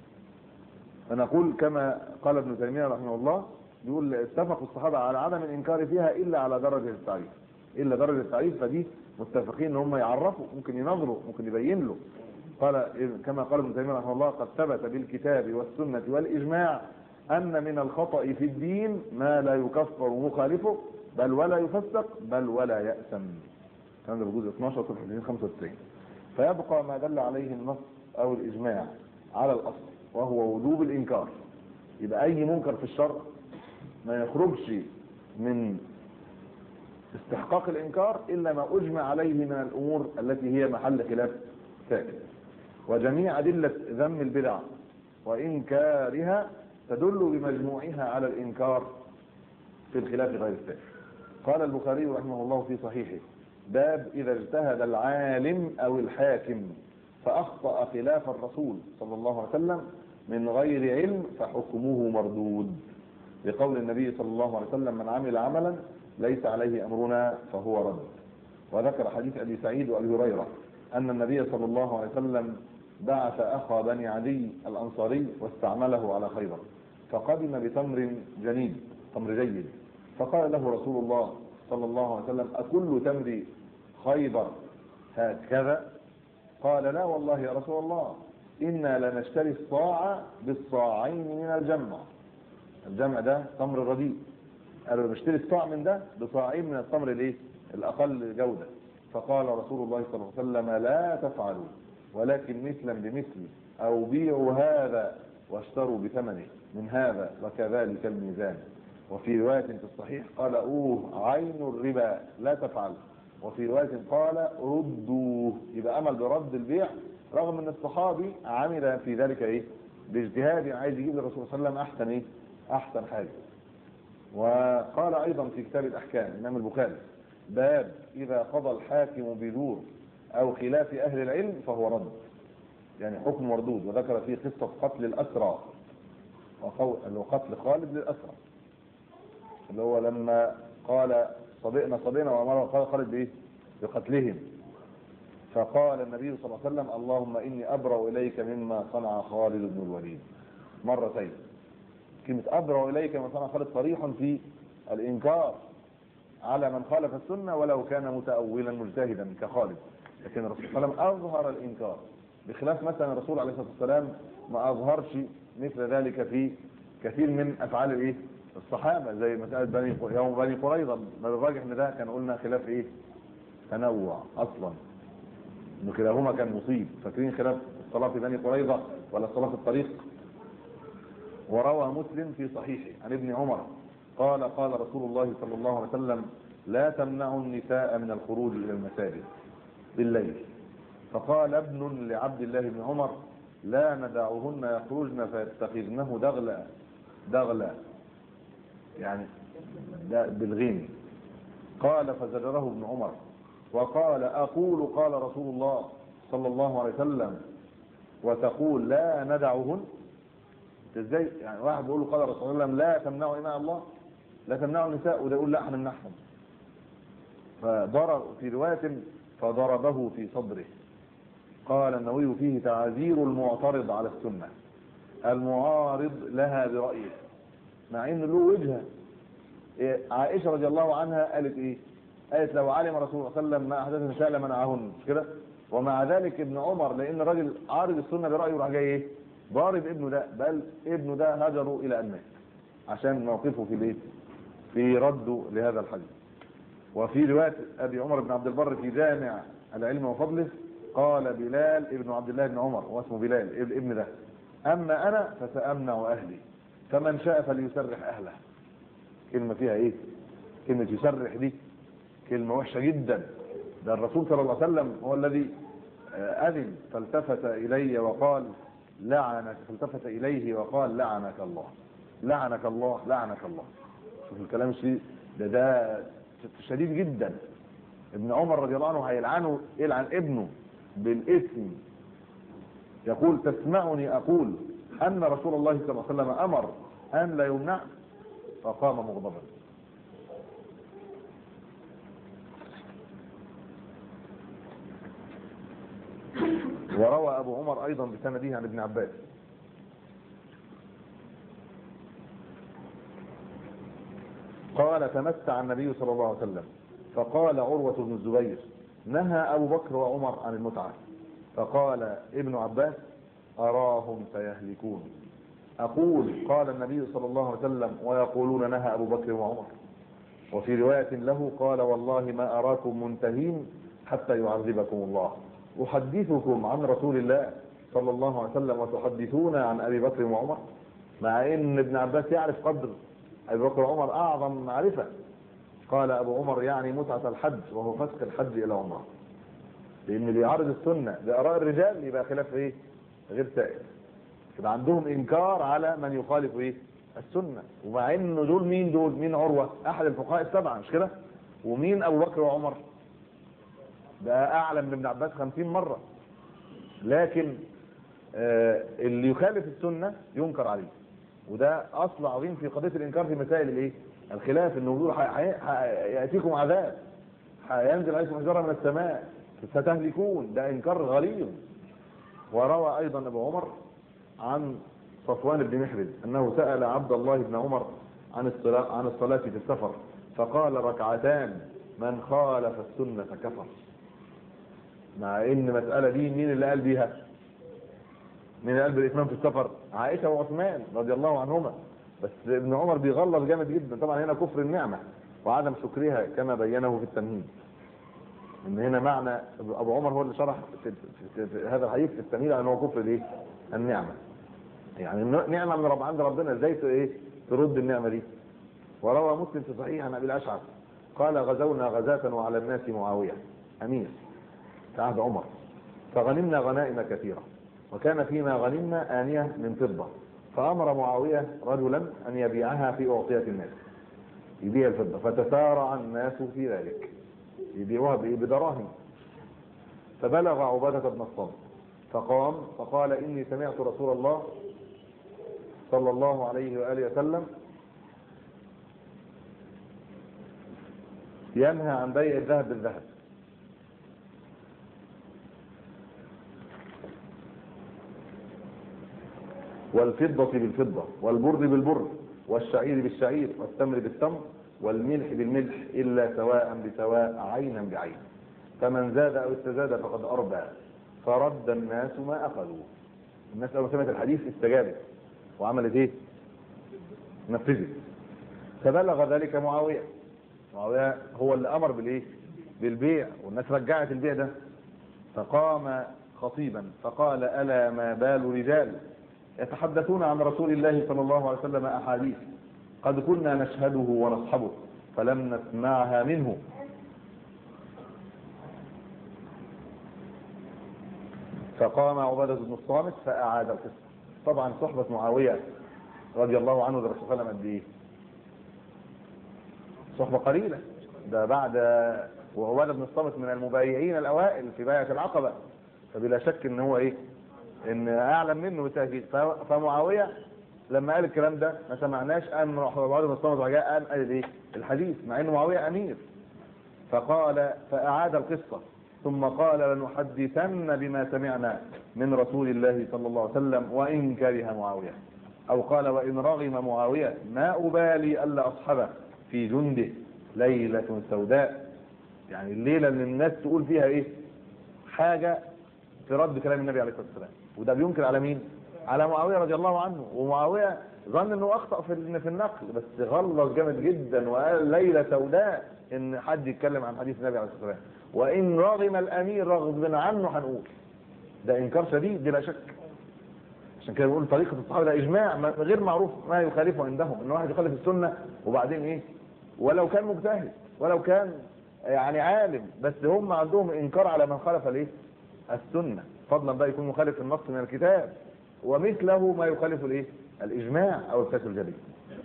فنقول كما قال ابن تيميه رحمه الله يقول اتفق الصحابه على عدم الانكار فيها الا على درجه التعريف الا درجه التعريف فدي متفقين ان هم يعرفوا ممكن ينظروا ممكن يبين له قال كما قال ابن تيميه رحمه الله قد ثبت بالكتاب والسنه والاجماع ان من الخطا في الدين ما لا يكفر مخالفه بل ولا يفسق بل ولا يأثم كان ده بجزء 12 صفحه 295 فيبقى ما دل عليه النص او الاجماع على الاصل وهو وجوب الانكار يبقى اي منكر في الشرع ما يخرجش من استحقاق الانكار الا ما اجمع عليه من الامور التي هي محل خلاف سائر وجميع ادله ذم البدع وانكارها تدل بمجموعها على الانكار في الخلاف غير السائر قال البخاري رحمه الله في صحيحه باب اذا اجتهد العالم او الحاكم فاخطا خلاف الرسول صلى الله عليه وسلم من غير علم فحكمه مردود لقول النبي صلى الله عليه وسلم من عمل عملا ليس عليه امرنا فهو رد وذكر حديث ابي سعيد وابي هريره ان النبي صلى الله عليه وسلم بعث اخا بني عدي الانصاري واستعمله على خيبر فقدم بتمر جنيد تمر جيد فقال له رسول الله صلى الله عليه وسلم اكل تمر خيبر هكذا قال لا والله يا رسول الله انا لنشتري الصاع بالصاعين من الجمع الجمع ده تمر رديء قالوا نشتري الصاع من ده بصاعين من التمر الايه الاقل جوده فقال رسول الله صلى الله عليه وسلم لا تفعلوا ولكن مثلا بمثل او بيعوا هذا واشتروا بثمنه من هذا وكذلك الميزان وفي رواية في الصحيح قال اوه عين الربا لا تفعل وفي رواية قال ردوه يبقى امل برد البيع رغم ان الصحابي عمل في ذلك ايه باجتهاد عايز يجيب للرسول صلى الله عليه وسلم احسن ايه احسن حاجة وقال ايضا في كتاب الاحكام الامام البخاري باب اذا قضى الحاكم بدور او خلاف اهل العلم فهو رد يعني حكم مردود وذكر فيه قصة قتل الاسرى وقول اللي هو قتل خالد للاسرى اللي هو لما قال صديقنا صديقنا وامر قال خالد بايه بقتلهم فقال النبي صلى الله عليه وسلم اللهم اني ابرا اليك مما صنع خالد بن الوليد مرتين كلمه ابرا اليك مما صنع خالد صريح في الانكار على من خالف السنه ولو كان متاولا مجتهدا كخالد لكن الرسول صلى الله عليه وسلم اظهر الانكار بخلاف مثلا الرسول عليه الصلاه والسلام ما اظهرش مثل ذلك في كثير من افعال الايه الصحابه زي مساله بني يوم بني قريظه ما الراجح ان ده كان قلنا خلاف ايه تنوع اصلا انه كلاهما كان مصيب فاكرين خلاف الصلاه في بني قريظه ولا الصلاه في الطريق وروى مسلم في صحيحه عن ابن عمر قال قال رسول الله صلى الله عليه وسلم لا تمنعوا النساء من الخروج الى المساجد بالليل فقال ابن لعبد الله بن عمر لا ندعهن يخرجن فيتخذنه دغلا دغلا يعني ده بالغين قال فزجره ابن عمر وقال اقول قال رسول الله صلى الله عليه وسلم وتقول لا ندعهن ازاي يعني واحد بيقول له قال رسول الله لا تمنعوا اماء الله لا تمنعوا النساء وده يقول لا احنا نمنعهم فضرب في روايه فضربه في صدره قال النووي فيه تعذير المعترض على السنه المعارض لها برايه مع ان له وجهه إيه عائشه رضي الله عنها قالت ايه قالت لو علم رسول الله صلى الله عليه وسلم ما احدث النساء لمنعهن مش كده ومع ذلك ابن عمر لان الراجل عارض السنه برايه راح جاي ايه ضارب ابنه ده بل ابنه ده هجره الى ان مات عشان موقفه في الايه في رده لهذا الحديث وفي روايه ابي عمر بن عبد البر في جامع العلم وفضله قال بلال ابن عبد الله بن عمر واسمه بلال ابن ده اما انا فسامنع اهلي فمن شاء فليسرح اهله كلمه فيها ايه كلمه يسرح دي كلمه وحشه جدا ده الرسول صلى الله عليه وسلم هو الذي اذن فالتفت الي وقال لعنك فالتفت اليه وقال لعنك الله لعنك الله لعنك الله شوف الكلام الشديد ده ده شديد جدا ابن عمر رضي الله عنه هيلعنه يلعن ابنه بالاسم يقول تسمعني اقول ان رسول الله صلى الله عليه وسلم امر ان لا يمنع فقام مغضبا وروى ابو عمر ايضا بسنده عن ابن عباس قال تمتع النبي صلى الله عليه وسلم فقال عروة بن الزبير نهى ابو بكر وعمر عن المتعة فقال ابن عباس اراهم سيهلكون اقول قال النبي صلى الله عليه وسلم ويقولون نهى ابو بكر وعمر وفي رواية له قال والله ما اراكم منتهين حتى يعذبكم الله احدثكم عن رسول الله صلى الله عليه وسلم وتحدثون عن ابي بكر وعمر مع ان ابن عباس يعرف قدر ابي بكر وعمر اعظم معرفه قال ابو عمر يعني متعه الحج وهو فسق الحج الى عمره لان اللي يعارض السنه لاراء الرجال يبقى خلاف ايه غير سائر يبقى عندهم انكار على من يخالف ايه السنه ومع ان دول مين دول مين عروه احد الفقهاء السبعه مش كده ومين ابو بكر وعمر ده اعلم من ابن عباس خمسين مرة لكن آه اللي يخالف السنة ينكر عليه وده اصل عظيم في قضية الانكار في مسائل الايه الخلاف انه يقول يأتيكم عذاب هينزل عليكم حجارة من السماء ستهلكون ده انكار غليظ وروى ايضا ابو عمر عن صفوان بن محرز انه سأل عبد الله بن عمر عن الصلاة عن الصلاة في السفر فقال ركعتان من خالف السنة كفر مع ان المسألة دي مين اللي قال بيها مين اللي قال بالاتمام في السفر عائشة وعثمان رضي الله عنهما بس ابن عمر بيغلظ جامد جدا طبعا هنا كفر النعمة وعدم شكرها كما بينه في التمهيد ان هنا معنى ابو عمر هو اللي شرح في, في, في هذا الحديث في التمهيد ان هو كفر الايه النعمة يعني نعمة من رب عند ربنا ازاي ايه ترد النعمة دي وروى مسلم في صحيح عن ابي الاشعث قال غزونا غزاة وعلى الناس معاوية امير في عهد عمر فغنمنا غنائم كثيرة وكان فيما غنمنا آنية من فضة فأمر معاوية رجلا أن يبيعها في أعطية الناس يبيع الفضة فتسارع الناس في ذلك يبيعوها بإيه؟ بدراهم فبلغ عبادة بن الصامت فقام فقال إني سمعت رسول الله صلى الله عليه وآله وسلم ينهى عن بيع الذهب بالذهب والفضة بالفضة والبر بالبر والشعير بالشعير والتمر بالتمر والملح بالملح إلا سواء بسواء عينا بعين فمن زاد أو استزاد فقد أربى فرد الناس ما أخذوا الناس أول ما سمعت الحديث استجابت وعملت إيه؟ نفذت فبلغ ذلك معاوية معاوية هو اللي أمر بالإيه؟ بالبيع والناس رجعت البيع ده فقام خطيبا فقال ألا ما بال رجال يتحدثون عن رسول الله صلى الله عليه وسلم أحاديث قد كنا نشهده ونصحبه فلم نسمعها منه فقام عبادة بن الصامت فأعاد القصة طبعا صحبة معاوية رضي الله عنه للرسول صلى الله عليه وسلم قد ايه؟ صحبة قليلة ده بعد وعبادة بن الصامت من المبايعين الأوائل في بيعة العقبة فبلا شك ان هو ايه؟ ان اعلم منه بالتاكيد فمعاويه لما قال الكلام ده ما سمعناش ان عباده بن الصامت وجاء قال قال ايه الحديث مع ان معاويه امير فقال فاعاد القصه ثم قال لنحدثن بما سمعنا من رسول الله صلى الله عليه وسلم وان كره معاويه او قال وان رغم معاويه ما ابالي الا اصحبه في جنده ليله سوداء يعني الليله اللي الناس تقول فيها ايه حاجه في رد كلام النبي عليه الصلاه والسلام وده بينكر على مين على معاويه رضي الله عنه ومعاويه ظن انه اخطا في في النقل بس غلط جامد جدا وقال ليله سوداء ان حد يتكلم عن حديث النبي عليه الصلاه والسلام وان رغم الامير رغم عنه هنقول ده انكار شديد بلا شك عشان كده بنقول طريقه الصحابه ده اجماع غير معروف ما يخالفه عندهم ان واحد يخالف السنه وبعدين ايه ولو كان مجتهد ولو كان يعني عالم بس هم عندهم انكار على من خالف الايه السنه فضلا بقى يكون مخالف النص من الكتاب ومثله ما يخالف الايه الاجماع او القياس الجلي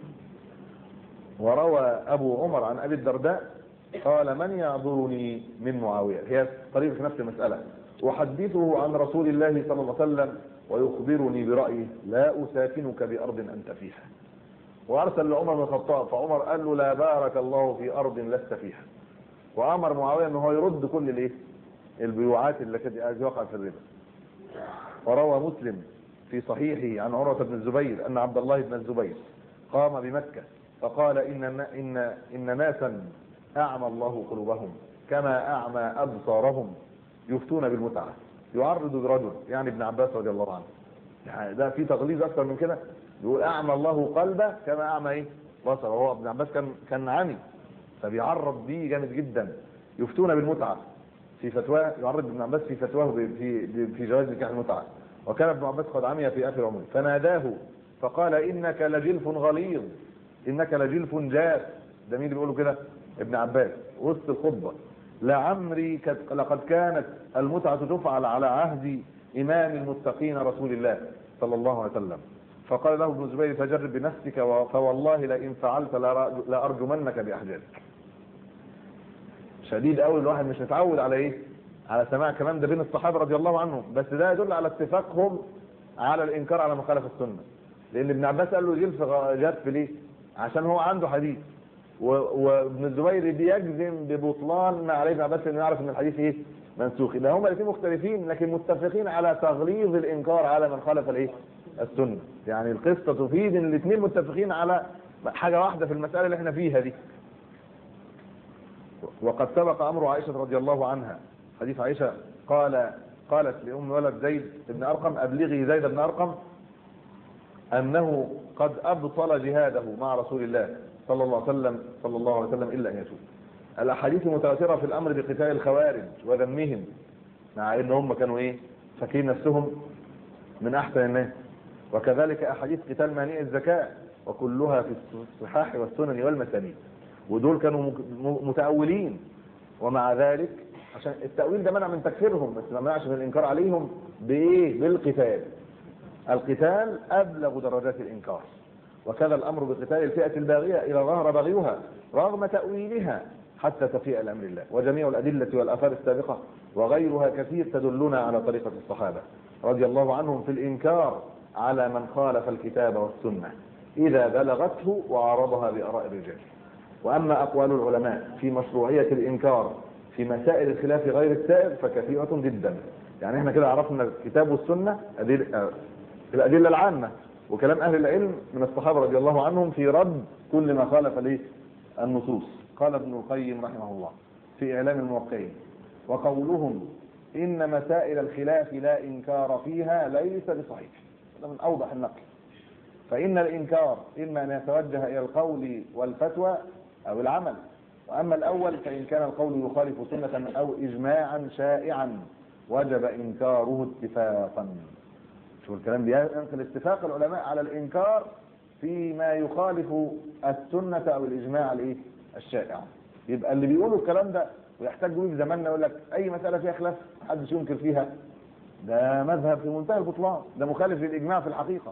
وروى ابو عمر عن ابي الدرداء قال من يعذرني من معاويه هي طريقه في نفس المساله احدثه عن رسول الله صلى الله عليه وسلم ويخبرني برايه لا اساكنك بارض انت فيها وارسل لعمر بن الخطاب فعمر قال له لا بارك الله في ارض لست فيها وامر معاويه ان هو يرد كل الايه البيوعات التي وقعت في الربا وروى مسلم في صحيحه عن عروة بن الزبير أن عبد الله بن الزبير قام بمكة فقال إن إن إن ناسا أعمى الله قلوبهم كما أعمى أبصارهم يفتون بالمتعة يعرض برجل يعني ابن عباس رضي الله عنه يعني ده في تغليظ أكثر من كده يقول أعمى الله قلبه كما أعمى إيه بصره هو ابن عباس كان كان عمي فبيعرض بيه جامد جدا يفتون بالمتعة في فتواه يعرض ابن عباس في فتواه في في جواز نكاح المتعه وكان ابن عباس قد عمي في اخر عمره فناداه فقال انك لجلف غليظ انك لجلف جاف ده مين اللي بيقوله كده ابن عباس وسط الخطبه لعمري لقد كانت المتعه تفعل على عهد امام المتقين رسول الله صلى الله عليه وسلم فقال له ابن الزبير فجرب بنفسك فوالله لئن فعلت لارجمنك باحجارك شديد قوي الواحد مش متعود على ايه على سماع كلام ده بين الصحابه رضي الله عنهم بس ده يدل على اتفاقهم على الانكار على مخالف السنه لان ابن عباس قال له جلف جف ليه عشان هو عنده حديث وابن الزبير بيجزم ببطلان ما عليه ابن عباس انه يعرف ان الحديث ايه منسوخ ده هما الاثنين مختلفين لكن متفقين على تغليظ الانكار على من خالف الايه السنه يعني القصه تفيد ان الاثنين متفقين على حاجه واحده في المساله اللي احنا فيها دي وقد سبق امر عائشه رضي الله عنها حديث عائشه قال قالت لام ولد زيد بن ارقم ابلغي زيد بن ارقم انه قد ابطل جهاده مع رسول الله صلى الله عليه وسلم صلى الله عليه وسلم الا ان يتوب الاحاديث متواتره في الامر بقتال الخوارج وذمهم مع ان هم كانوا ايه فاكرين نفسهم من احسن الناس وكذلك احاديث قتال مانع الزكاه وكلها في الصحاح والسنن والمسانيد ودول كانوا م- متأولين ومع ذلك عشان التأويل ده منع من تكفيرهم بس ما منعش من الإنكار عليهم بإيه؟ بالقتال القتال أبلغ درجات الإنكار وكذا الأمر بقتال الفئة الباغية إلى ظهر بغيها رغم تأويلها حتى تفيء لأمر الله وجميع الأدلة والآثار السابقة وغيرها كثير تدلنا على طريقة الصحابة رضي الله عنهم في الإنكار على من خالف الكتاب والسنة إذا بلغته وعرضها بآراء الرجال وأما أقوال العلماء في مشروعية الإنكار في مسائل الخلاف غير السائر فكثيرة جدا يعني احنا كده عرفنا الكتاب والسنة أدل... آه، الأدلة العامة وكلام أهل العلم من الصحابة رضي الله عنهم في رد كل ما خالف ليه النصوص قال ابن القيم رحمه الله في إعلام الموقعين وقولهم إن مسائل الخلاف لا إنكار فيها ليس بصحيح هذا من أوضح النقل فإن الإنكار إما أن يتوجه إلى القول والفتوى أو العمل وأما الأول فإن كان القول يخالف سنة أو إجماعا شائعا وجب إنكاره اتفاقا شوف الكلام بينقل اتفاق العلماء على الإنكار فيما يخالف السنة أو الإجماع الإيه؟ الشائع يبقى اللي بيقولوا الكلام ده ويحتاجوا بيه في زماننا يقول لك أي مسألة فيها خلاف محدش ينكر فيها ده مذهب في منتهى البطلان ده مخالف للإجماع في الحقيقة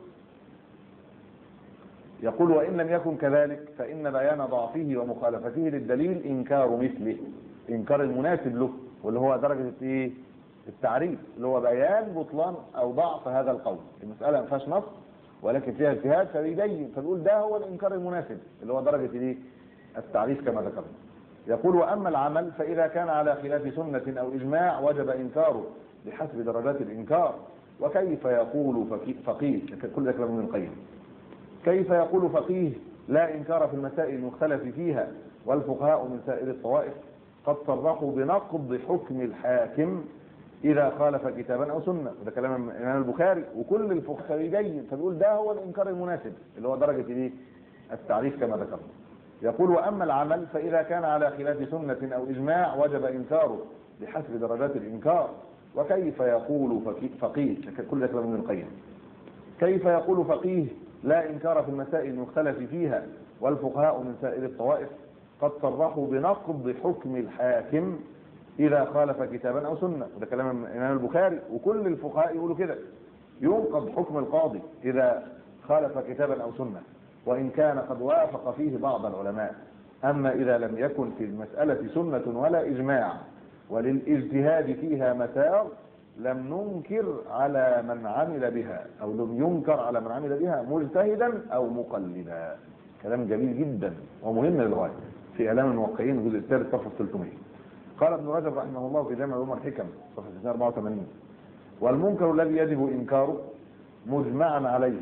يقول وإن لم يكن كذلك فإن بيان ضعفه ومخالفته للدليل إنكار مثله إنكار المناسب له واللي هو درجة إيه؟ التعريف اللي هو بيان بطلان أو ضعف هذا القول المسألة ما فيهاش نص ولكن فيها اجتهاد فبيبين فبيقول ده هو الإنكار المناسب اللي هو درجة إيه؟ التعريف كما ذكرنا يقول وأما العمل فإذا كان على خلاف سنة أو إجماع وجب إنكاره بحسب درجات الإنكار وكيف يقول فقي- فقيه كل ده كلام ابن القيم كيف يقول فقيه لا إنكار في المسائل المختلف فيها والفقهاء من سائر الطوائف قد صرحوا بنقض حكم الحاكم إذا خالف كتابا أو سنة وده كلام الإمام البخاري وكل الفقهاء يبين فبيقول ده هو الإنكار المناسب اللي هو درجة إيه؟ التعريف كما ذكرنا يقول وأما العمل فإذا كان على خلاف سنة أو إجماع وجب إنكاره بحسب درجات الإنكار وكيف يقول فقي- فقيه كل ده كلام ابن القيم كيف يقول فقيه لا إنكار في المسائل المختلف فيها والفقهاء من سائر الطوائف قد صرحوا بنقض حكم الحاكم إذا خالف كتابا أو سنة وده كلام الإمام البخاري وكل الفقهاء يقولوا كده ينقض حكم القاضي إذا خالف كتابا أو سنة وإن كان قد وافق فيه بعض العلماء أما إذا لم يكن في المسألة سنة ولا إجماع وللاجتهاد فيها مسار لم ننكر على من عمل بها أو لم ينكر على من عمل بها مجتهدا أو مقلدا كلام جميل جدا ومهم للغاية في إعلام الموقعين الجزء الثالث صفحة 300 قال ابن رجب رحمه الله في جامع علوم الحكم صفحة 284 والمنكر الذي يجب إنكاره مجمعا عليه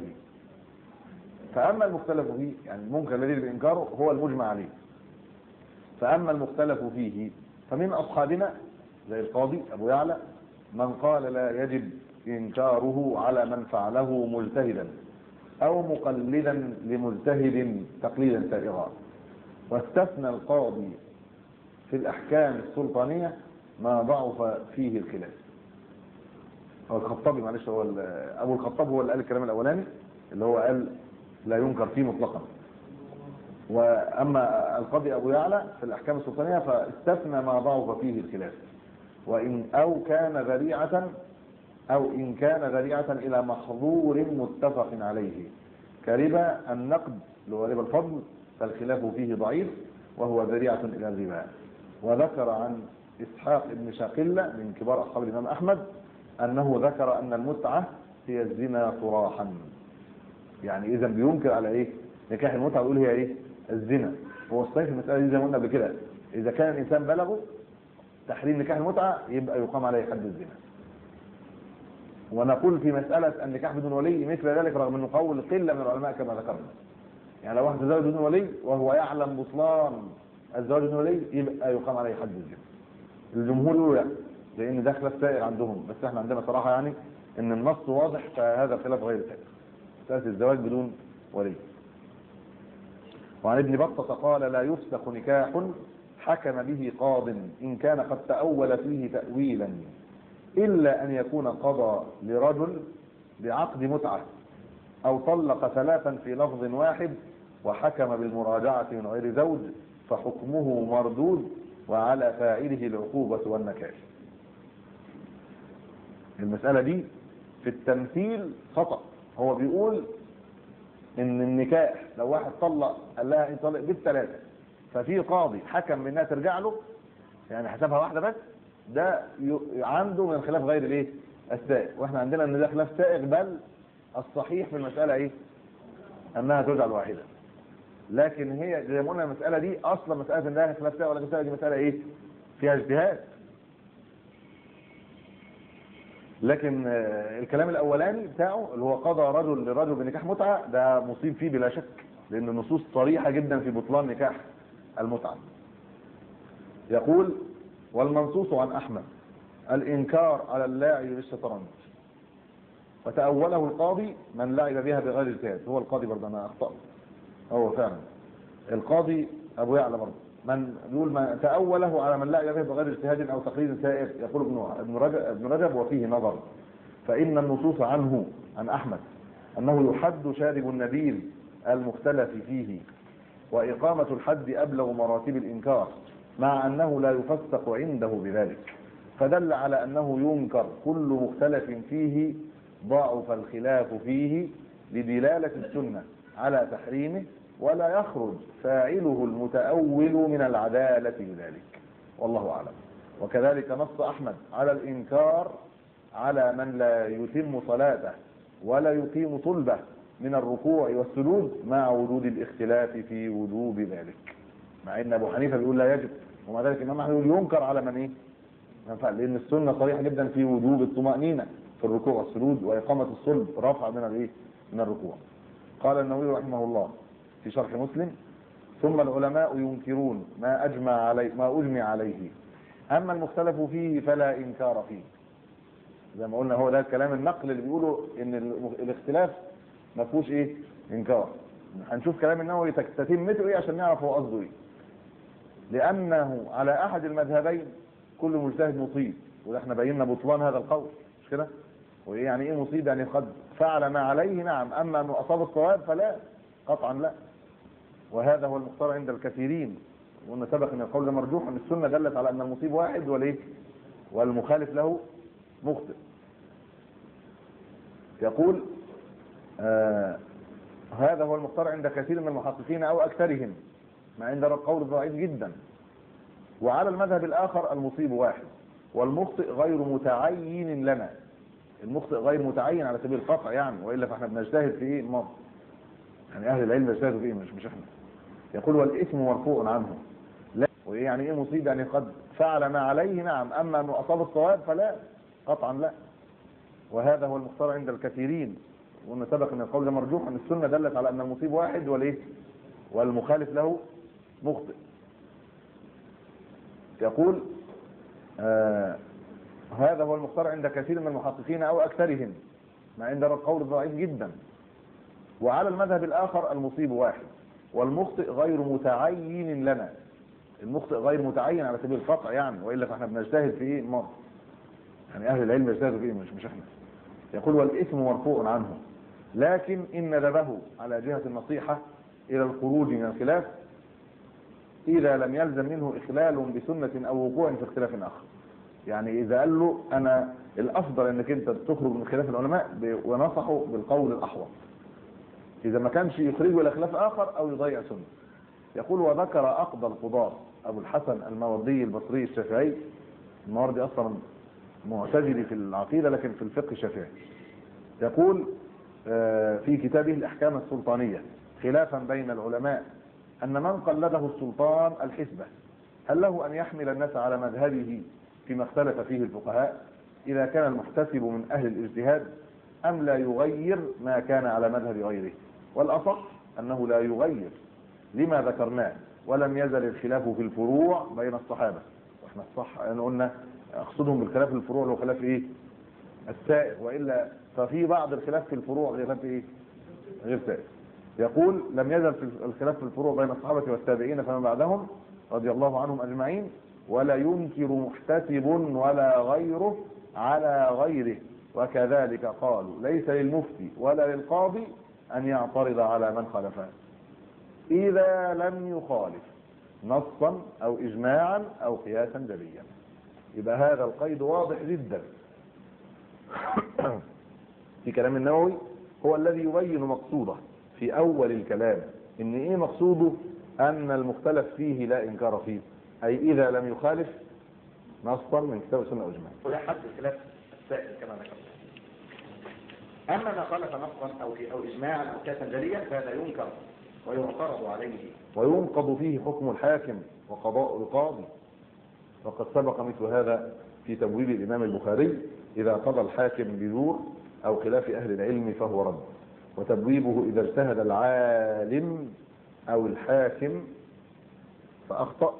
فأما المختلف فيه يعني المنكر الذي يجب إنكاره هو المجمع عليه فأما المختلف فيه فمن أصحابنا زي القاضي أبو يعلى من قال لا يجب إنكاره على من فعله مجتهدا أو مقلدا لمجتهد تقليدا سائغا واستثنى القاضي في الأحكام السلطانية ما ضعف فيه الخلاف هو الخطابي معلش هو ال- أبو الخطاب هو اللي قال الكلام الأولاني اللي هو قال لا ينكر فيه مطلقا واما القاضي ابو يعلى في الاحكام السلطانيه فاستثنى ما ضعف فيه الخلاف وان او كان ذريعه او ان كان ذريعه الى محظور متفق عليه كربا النقد اللي هو ربا الفضل فالخلاف فيه ضعيف وهو ذريعه الى الربا وذكر عن اسحاق بن شاقله من كبار اصحاب الامام احمد انه ذكر ان المتعه هي الزنا صراحا يعني اذا بينكر على ايه نكاح المتعه ويقول هي ايه الزنا هو الصحيح في المساله دي زي ما قلنا قبل كده اذا كان الانسان بلغه تحريم نكاح المتعه يبقى يقام عليه حد الزنا ونقول في مساله النكاح بدون ولي مثل ذلك رغم انه قول قله من العلماء كما ذكرنا يعني لو واحد تزوج بدون ولي وهو يعلم بطلان الزواج بدون ولي يبقى يقام عليه حد الزنا الجمهور يقول لا لان ده خلاف سائر عندهم بس احنا عندنا صراحه يعني ان النص واضح فهذا الخلاف غير سائر مساله الزواج بدون ولي وعن ابن بطة قال لا يفسخ نكاح حكم به قاض إن كان قد تأول فيه تأويلا إلا أن يكون قضى لرجل بعقد متعة أو طلق ثلاثا في لفظ واحد وحكم بالمراجعة من غير زوج فحكمه مردود وعلى فاعله العقوبة والنكال المسألة دي في التمثيل خطأ هو بيقول ان النكاح لو واحد طلق قال لها انت طلق بالثلاثة ففي قاضي حكم بانها ترجع له يعني حسبها واحدة بس ده ي- عنده من خلاف غير الايه السائغ واحنا عندنا ان ده خلاف سائغ بل الصحيح في المسألة ايه انها تجعل واحدة لكن هي زي ما قلنا المسألة دي اصلا مسألة ان ده خلاف سائغ ولا غير سائغ دي مسألة ايه فيها اجتهاد لكن آه، الكلام الاولاني بتاعه اللي هو قضى رجل لرجل بنكاح متعة ده مصيب فيه بلا شك لان النصوص صريحة جدا في بطلان نكاح المتعة يقول والمنصوص عن احمد الانكار على اللاعب بالشطرنج وتأوله القاضي من لعب بها بغير اجتهاد هو القاضي برضه انا اخطأت هو فعلا القاضي ابو يعلى برضه من يقول ما تأوله على من لعب به بغير اجتهاد او تقليد سائر يقول ابن ابن رجب ابن رجب وفيه نظر فإن النصوص عنه عن أحمد أنه يحد شارب النبيل المختلف فيه وإقامة الحد أبلغ مراتب الإنكار مع أنه لا يفسق عنده بذلك فدل على أنه ينكر كل مختلف فيه ضعف الخلاف فيه لدلالة السنة على تحريمه ولا يخرج فاعله المتأول من العدالة بذلك والله أعلم وكذلك نص أحمد على الإنكار على من لا يتم صلاته ولا يقيم صلبه من الركوع والسجود مع وجود الاختلاف في وجوب ذلك مع ان ابو حنيفه بيقول لا يجب ومع ذلك الامام احمد يقول ينكر على من ايه ينفع لان السنه صريحه جدا في وجوب الطمانينه في الركوع والسجود واقامه الصلب رفع من الايه من الركوع قال النووي رحمه الله في شرح مسلم ثم العلماء ينكرون ما اجمع عليه ما اجمع عليه اما المختلف فيه فلا انكار فيه زي ما قلنا هو ده الكلام النقل اللي بيقولوا ان ال- الاختلاف ما فيهوش ايه انكار هنشوف كلام النووي تك- تتمته ايه عشان نعرف هو قصده ايه لانه على احد المذهبين كل مجتهد مصيب وده احنا بينا بطلان هذا القول مش كده وايه يعني ايه مصيب يعني قد فعل ما عليه نعم اما انه اصاب الصواب فلا قطعا لا وهذا هو المختار عند الكثيرين وقلنا سبق ان القول ده مرجوح ان السنه دلت على ان المصيب واحد والايه والمخالف له مخطئ يقول آه هذا هو المختار عند كثير من المحققين او اكثرهم مع عند القول ضعيف جدا وعلى المذهب الاخر المصيب واحد والمخطئ غير متعين لنا المخطئ غير متعين على سبيل القطع يعني والا فاحنا بنجتهد في ايه الماضي يعني اهل العلم بيجتهدوا في ايه مش مش احنا يقول والاثم مرفوع عنه لا وايه يعني ايه مصيب يعني قد فعل ما عليه نعم اما انه اصاب الصواب فلا قطعا لا وهذا هو المختار عند الكثيرين وقلنا سبق ان القول ده مرجوح ان السنه دلت على ان المصيب واحد والايه والمخالف له مخطئ يقول آه هذا هو المختار عند كثير من المحققين او اكثرهم مع عند القول ضعيف جدا وعلى المذهب الاخر المصيب واحد والمخطئ غير متعين لنا المخطئ غير متعين على سبيل القطع يعني والا فاحنا بنجتهد في ايه الماضي يعني اهل العلم يجتهدوا في ايه مش مش احنا يقول والاثم مرفوع عنه لكن ان ندبه على جهه النصيحه الى الخروج من الخلاف اذا لم يلزم منه اخلال بسنه او وقوع في اختلاف اخر يعني اذا قال له انا الافضل انك انت تخرج من خلاف العلماء ب- ونصحه بالقول الاحوط اذا ما كانش يخرجه الى خلاف اخر او يضيع سنه يقول وذكر اقضى القضاة ابو الحسن الماوردي البصري الشافعي الماوردي اصلا معتزلي في العقيده لكن في الفقه الشافعي يقول آه، في كتابه الاحكام السلطانيه خلافا بين العلماء ان من قلده السلطان الحسبه هل له ان يحمل الناس على مذهبه فيما اختلف فيه الفقهاء اذا كان المحتسب من اهل الاجتهاد ام لا يغير ما كان على مذهب غيره والاصح انه لا يغير لما ذكرناه ولم يزل الخلاف في الفروع بين الصحابه واحنا الصح أن قلنا اقصدهم بالخلاف في الفروع لو خلاف ايه السائر والا ففي بعض الخلاف في الفروع خلاف ايه غير سائر يقول لم يزل في الخلاف في الفروع بين الصحابه والتابعين فما بعدهم رضي الله عنهم اجمعين ولا ينكر محتسب ولا غيره على غيره وكذلك قالوا ليس للمفتي ولا للقاضي أن يعترض على من خالفه إذا لم يخالف نصا أو إجماعا أو قياسا جليا يبقى هذا القيد واضح جدا في كلام النووي هو الذي يبين مقصوده في أول الكلام إن إيه مقصوده أن المختلف فيه لا إنكار فيه أي إذا لم يخالف نصا من كتاب السنة أو إجماع وده حد الخلاف السائل كما ذكرت أما ما خالف نصا أو أو إجماعا أو كاسا جليا فهذا ينكر ويعترض عليه وينقض فيه حكم الحاكم وقضاء القاضي وقد سبق مثل هذا في تبويب الإمام البخاري إذا قضى الحاكم بزور أو خلاف أهل العلم فهو رد وتبويبه إذا اجتهد العالم أو الحاكم فأخطأ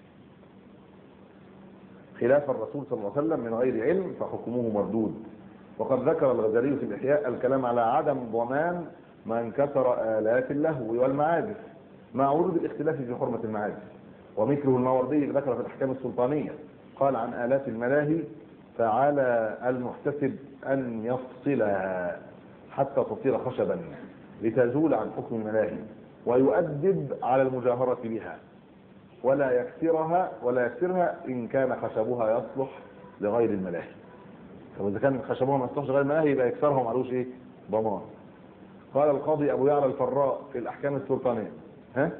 خلاف الرسول صلى الله عليه وسلم من غير علم فحكمه مردود وقد ذكر الغزالي في الإحياء الكلام على عدم ضمان من كسر آلات اللهو والمعازف مع ورود الاختلاف في حرمة المعازف ومثله الماوردي ذكر في الأحكام السلطانية قال عن آلات الملاهي فعلى المحتسب أن يفصلها حتى تصير خشبا لتزول عن حكم الملاهي ويؤدب على المجاهرة بها ولا يكسرها ولا يكسرها إن كان خشبها يصلح لغير الملاهي طب إذا كان خشبها ما يصلحش لغير الملاهي يبقى يكسرها ومعلوش إيه ضمان قال القاضي أبو يعلى الفراء في الأحكام السلطانية ها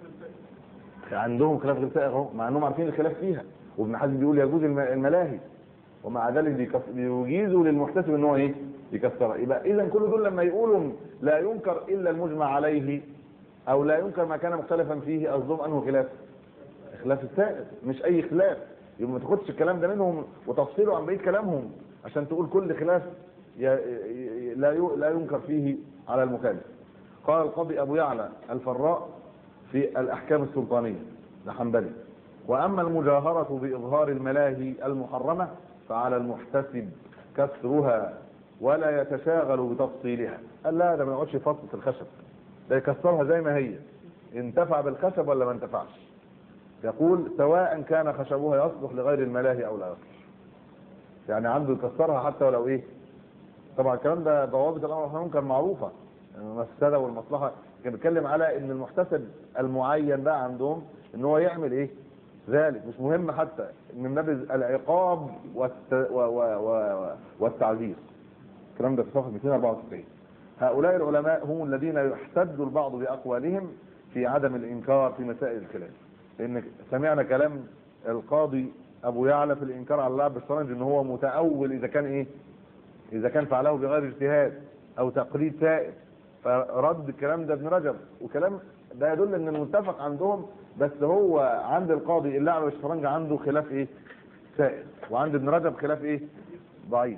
عندهم خلاف غير سائغ اهو مع انهم عارفين الخلاف فيها وابن حزم بيقول يجوز الم- الملاهي ومع ذلك بيكف- بيجيزوا للمحتسب ان هو ايه يكسرها يبقى اذا كل دول لما يقولوا لا ينكر الا المجمع عليه او لا ينكر ما كان مختلفا فيه قصدهم انه خلاف خلاف السائغ مش اي خلاف يبقى ما تاخدش الكلام ده منهم وتفصيله عن بقيه كلامهم عشان تقول كل خلاف ي- ي- لا ي- لا ينكر فيه على المخالف قال القاضي ابو يعلى الفراء في الأحكام السلطانية لحنبلي وأما المجاهرة بإظهار الملاهي المحرمة فعلى المحتسب كسرها ولا يتشاغل بتفصيلها قال لا ده ما يقعدش يفصل في الخشب ده يكسرها زي ما هي انتفع بالخشب ولا ما انتفعش يقول سواء كان خشبها يصلح لغير الملاهي أو لا يصلح يعني عنده يكسرها حتى ولو ايه طبعا الكلام ده ضوابط الامر والنهي كان معروفه المفسده والمصلحه كان بيتكلم على ان المحتسب المعين بقى عندهم ان هو يعمل ايه ذلك مش مهم حتى من باب العقاب والت... و... و... و... والتعزير الكلام ده في صفحه 294 هؤلاء العلماء هم الذين يحتج البعض باقوالهم في عدم الانكار في مسائل الخلاف لان سمعنا كلام القاضي ابو يعلى في الانكار على اللعب بالشطرنج ان هو متاول اذا كان ايه اذا كان فعله بغير اجتهاد او تقليد سائر فرد الكلام ده ابن رجب وكلام ده يدل ان المتفق عندهم بس هو عند القاضي اللعب بالشطرنج عنده خلاف ايه سائر وعند ابن رجب خلاف ايه ضعيف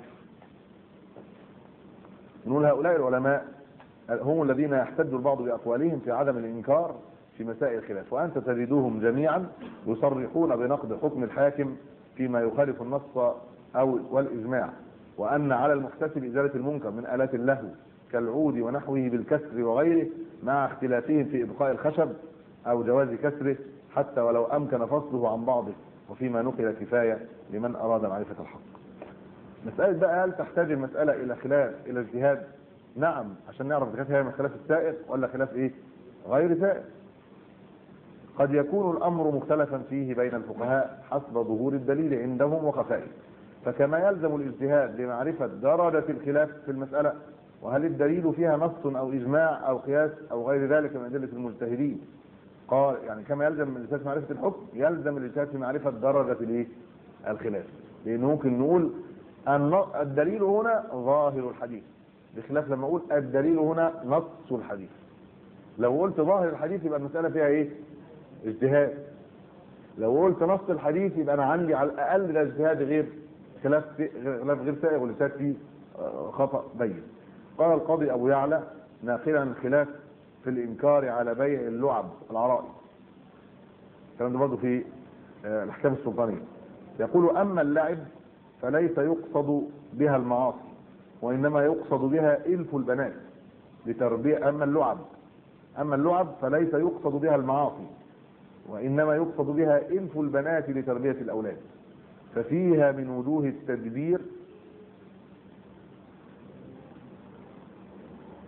نقول هؤلاء العلماء هم الذين يحتج البعض باقوالهم في عدم الانكار في مسائل الخلاف وانت تجدوهم جميعا يصرحون بنقد حكم الحاكم فيما يخالف النص او والاجماع وان على المحتسب ازاله المنكر من الات اللهو كالعود ونحوه بالكسر وغيره مع اختلافهم في ابقاء الخشب او جواز كسره حتى ولو امكن فصله عن بعضه وفيما نقل كفايه لمن اراد معرفه الحق. مساله بقى هل تحتاج المساله الى خلاف الى اجتهاد؟ نعم عشان نعرف اذا كانت هي من خلاف السائر ولا خلاف ايه؟ غير سائر. قد يكون الامر مختلفا فيه بين الفقهاء حسب ظهور الدليل عندهم وخفائه. فكما يلزم الاجتهاد لمعرفه درجه الخلاف في المساله وهل الدليل فيها نص او اجماع او قياس او غير ذلك من ادله المجتهدين قال يعني كما يلزم من الاجتهاد في معرفه الحكم يلزم الاجتهاد في معرفه درجه الايه الخلاف لان ممكن نقول أن الدليل هنا ظاهر الحديث بخلاف لما اقول الدليل هنا نص الحديث لو قلت ظاهر الحديث يبقى المساله فيها ايه اجتهاد لو قلت نص الحديث يبقى انا عندي على الاقل ده اجتهاد غير خلاف خلاف غير سائغ والاجتهاد فيه خطا بين قال القاضي ابو يعلى ناقلا الخلاف في الانكار على بيع اللعب العرائي الكلام ده برضه في الاحكام السلطانيه يقول اما اللعب فليس يقصد بها المعاصي وانما يقصد بها الف البنات لتربيه اما اللعب اما اللعب فليس يقصد بها المعاصي وانما يقصد بها الف البنات لتربيه الاولاد ففيها من وجوه التدبير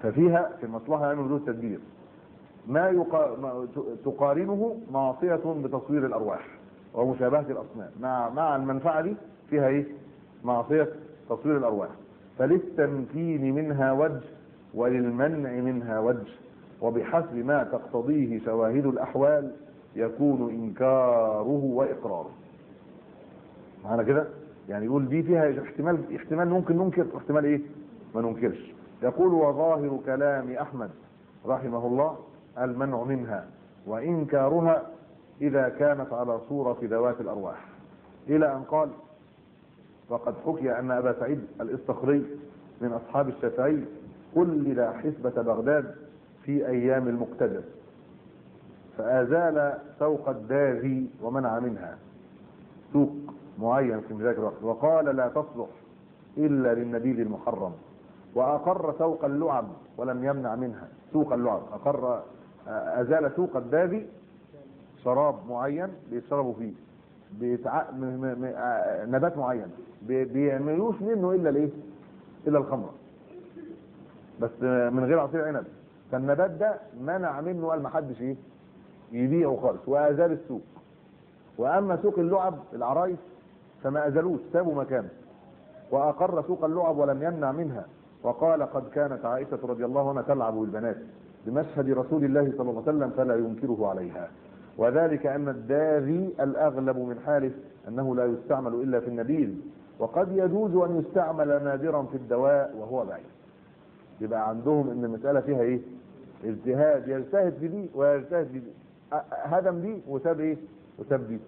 ففيها في المصلحة يعني بدون تدبير ما, يقا... ما ت- تقارنه معصية بتصوير الأرواح ومشابهة الأصنام مع مع المنفعة دي فيها إيه؟ معصية تصوير الأرواح فللتمكين منها وجه وللمنع منها وجه وبحسب ما تقتضيه شواهد الأحوال يكون إنكاره وإقراره معنا كده يعني يقول دي فيها احتمال احتمال ممكن ننكر واحتمال ايه ما ننكرش يقول وظاهر كلام احمد رحمه الله المنع منها وانكارها اذا كانت على صورة ذوات الارواح الى ان قال وقد حكي ان ابا سعيد الاصطخري من اصحاب الشافعي قلد حسبة بغداد في ايام المقتدر فازال سوق الداذي ومنع منها سوق معين في ذاك الوقت وقال لا تصلح الا للنبيذ المحرم واقر سوق اللعب ولم يمنع منها سوق اللعب اقر ازال سوق الدابي شراب معين بيشربوا فيه بيتع... م... م... م... آه، نبات معين بي... بيعملوش منه الا الايه الا الخمره بس آه، من غير عصير عنب فالنبات ده منع منه قال ما حدش ايه يبيعه خالص وازال السوق واما سوق اللعب العرايس فما ازالوش سابوا مكانه واقر سوق اللعب ولم يمنع منها وقال قد كانت عائشه رضي الله عنها تلعب بالبنات بمشهد رسول الله صلى الله عليه وسلم فلا ينكره عليها وذلك ان الداذي الاغلب من حاله انه لا يستعمل الا في النبيذ وقد يجوز ان يستعمل نادرا في الدواء وهو بعيد يبقى عندهم ان المساله فيها ايه اجتهاد يجتهد في دي ويجتهد في دي أ- هدم دي وساب ايه وساب دي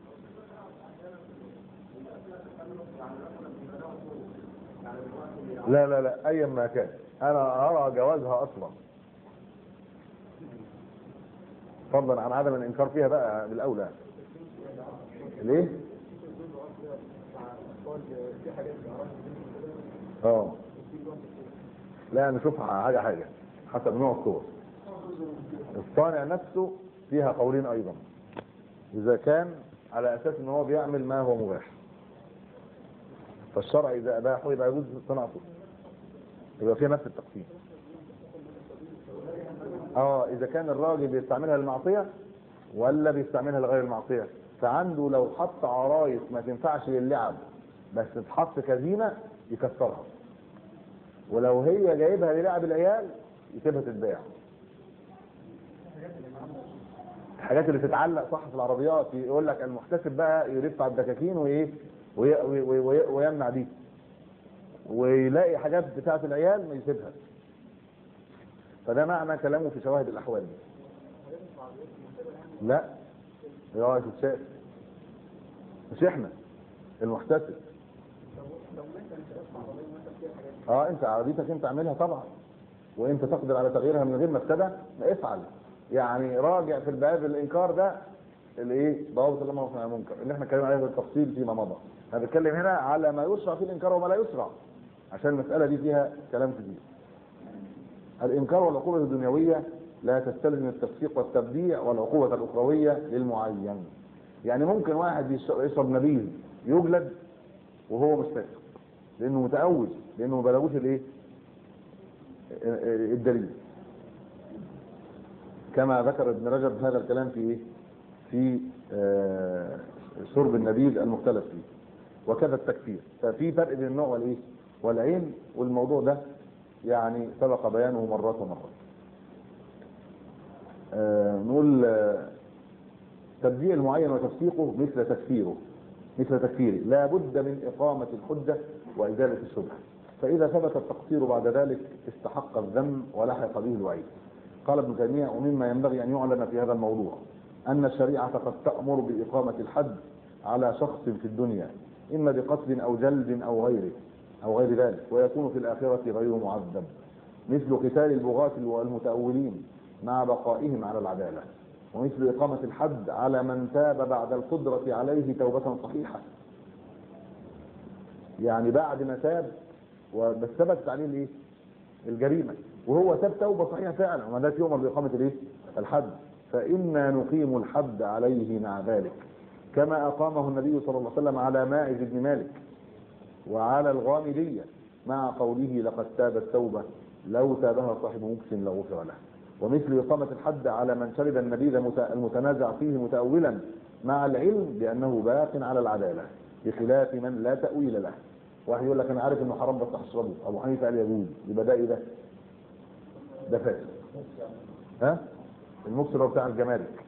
لا لا لا ايا ما كان انا ارى جوازها اصلا فضلا عن عدم الانكار فيها بقى بالاولى ليه اه لا نشوف حاجه حاجه حسب نوع الصور الصانع نفسه فيها قولين ايضا اذا كان على اساس ان هو بيعمل ما هو مباح فالشرع اذا اباحه يبقى يجوز صناعته يبقى فيها نفس التقسيم اه اذا كان الراجل بيستعملها للمعصيه ولا بيستعملها لغير المعصيه فعنده لو حط عرايس ما تنفعش للعب بس تتحط كزينه يكسرها ولو هي جايبها للعب العيال يسيبها تتباع الحاجات اللي تتعلق صح في العربيات يقول لك المحتسب بقى يلف على الدكاكين وايه وي- وي- وي- ويمنع دي ويلاقي حاجات بتاعه العيال ما يسيبها فده معنى كلامه في شواهد الاحوال دي لا يا تتشاف مش احنا المحتسب اه انت عربيتك انت اعملها طبعا وانت تقدر على تغييرها من غير مفسده افعل يعني راجع في الباب الانكار ده الايه ضوابط الله والنهي عن المنكر اللي احنا اتكلمنا عليه بالتفصيل فيما مضى انا بتكلم هنا على ما يشرع في الانكار وما لا يشرع عشان المساله دي فيها كلام كتير الانكار والعقوبه الدنيويه لا تستلزم التفسيق والتبديع والعقوبه الاخرويه للمعين يعني ممكن واحد يش- يشرب نبيذ يجلد وهو مش فاسق لانه متأول لانه ما بلغوش الايه الدليل كما ذكر ابن رجب هذا الكلام في ايه في آه، شرب النبيذ المختلف فيه وكذا التكفير ففي فرق بين النوع والايه والعين والموضوع ده يعني سبق بيانه مرات ومرات آه، نقول آه، تبديع المعين وتفسيقه مثل تكفيره مثل تكفيره لا بد من إقامة الحجة وإزالة الشبهة فإذا ثبت التقصير بعد ذلك استحق الذم ولحق به الوعيد قال ابن تيمية ومما ينبغي أن يعلم في هذا الموضوع أن الشريعة قد تأمر بإقامة الحد على شخص في الدنيا إما بقتل أو جلد أو غيره أو غير ذلك ويكون في الآخرة غير معذب مثل قتال البغاة والمتأولين مع بقائهم على العدالة ومثل إقامة الحد على من تاب بعد القدرة عليه توبة صحيحة يعني بعد ما تاب وبس ثبتت عليه الايه؟ الجريمة وهو تاب توبة صحيحة فعلا وما ده يؤمر بإقامة الايه؟ الحد فإنا نقيم الحد عليه مع ذلك كما أقامه النبي صلى الله عليه وسلم على ماعز بن مالك وعلى الغامدية مع قوله لقد تابت توبة لو تابها صاحب مكس لغفر له ومثل إقامة الحد على من شرب النبيذ مت- المتنازع فيه متأولا مع العلم بأنه باق على العدالة بخلاف من لا تأويل له واحد يقول لك أنا عارف إنه حرام بس هشربه أبو حنيفة قال يجوز يبقى ده إيه ده؟ ده فاسد ها؟ المكس اللي هو بتاع الجمارك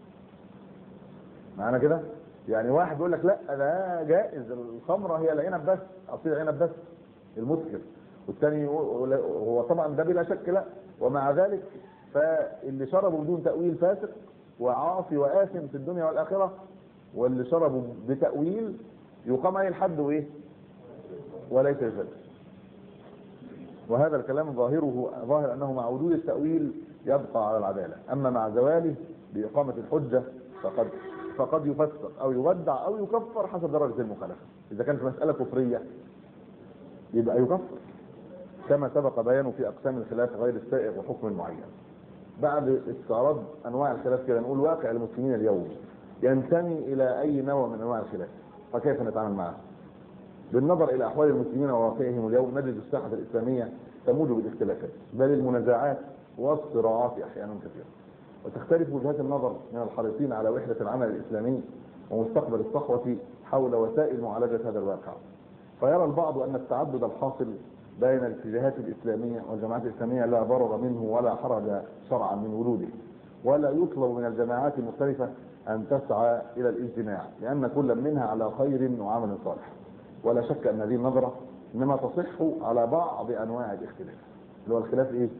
معانا كده؟ يعني واحد يقول لك لا ده جائز الخمره هي العنب بس عصير العنب بس المسكر والثاني يقول- هو طبعا ده بلا شك لا ومع ذلك فاللي شربوا بدون تأويل فاسق وعاصي وآثم في الدنيا والآخرة واللي شربوا بتأويل يقام عليه الحد وإيه وليس الجلد وهذا الكلام ظاهره ظاهر أنه مع وجود التأويل يبقى على العدالة أما مع زواله بإقامة الحجة فقد فقد يفسق أو يودع أو يكفر حسب درجة المخالفة إذا كانت مسألة كفرية يبقى يكفر كما سبق بيانه في أقسام الخلاف غير السائغ وحكم معين بعد استعراض أنواع الخلاف كده نقول واقع المسلمين اليوم ينتمي إلى أي نوع من أنواع الخلاف فكيف نتعامل معه بالنظر إلى أحوال المسلمين وواقعهم اليوم نجد الساحة الإسلامية تموج بالاختلافات بل المنازعات والصراعات أحيانا كثيرة وتختلف وجهات النظر من الحريصين على وحدة العمل الإسلامي ومستقبل الصحوة حول وسائل معالجة هذا الواقع فيرى البعض أن التعدد الحاصل بين الاتجاهات الإسلامية والجماعات الإسلامية لا ضرر منه ولا حرج شرعا من وجوده ولا يطلب من الجماعات المختلفة أن تسعى إلى الاجتماع لأن كل منها على خير وعمل صالح ولا شك أن هذه النظرة إنما تصح على بعض أنواع الاختلاف اللي هو الخلاف إيه؟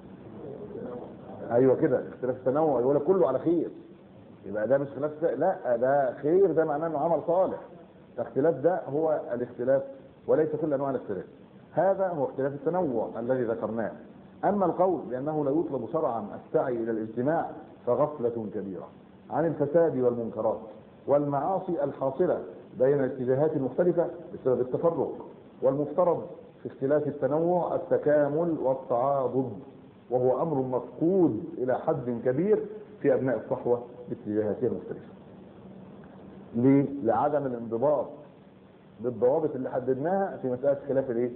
أيوه كده اختلاف التنوع يقول لك كله على خير يبقى ده مش خلاف س- لا ده خير ده معناه انه عمل صالح الاختلاف ده هو الاختلاف وليس كل انواع الاختلاف هذا هو اختلاف التنوع الذي ذكرناه اما القول بانه لا يطلب شرعا السعي الى الاجتماع فغفله كبيره عن الفساد والمنكرات والمعاصي الحاصله بين الاتجاهات المختلفه بسبب التفرق والمفترض في اختلاف التنوع التكامل والتعاضد وهو امر مفقود الى حد كبير في ابناء الصحوه باتجاهاتها المختلفه. ليه؟ لعدم الانضباط بالضوابط اللي حددناها في مساله خلاف الايه؟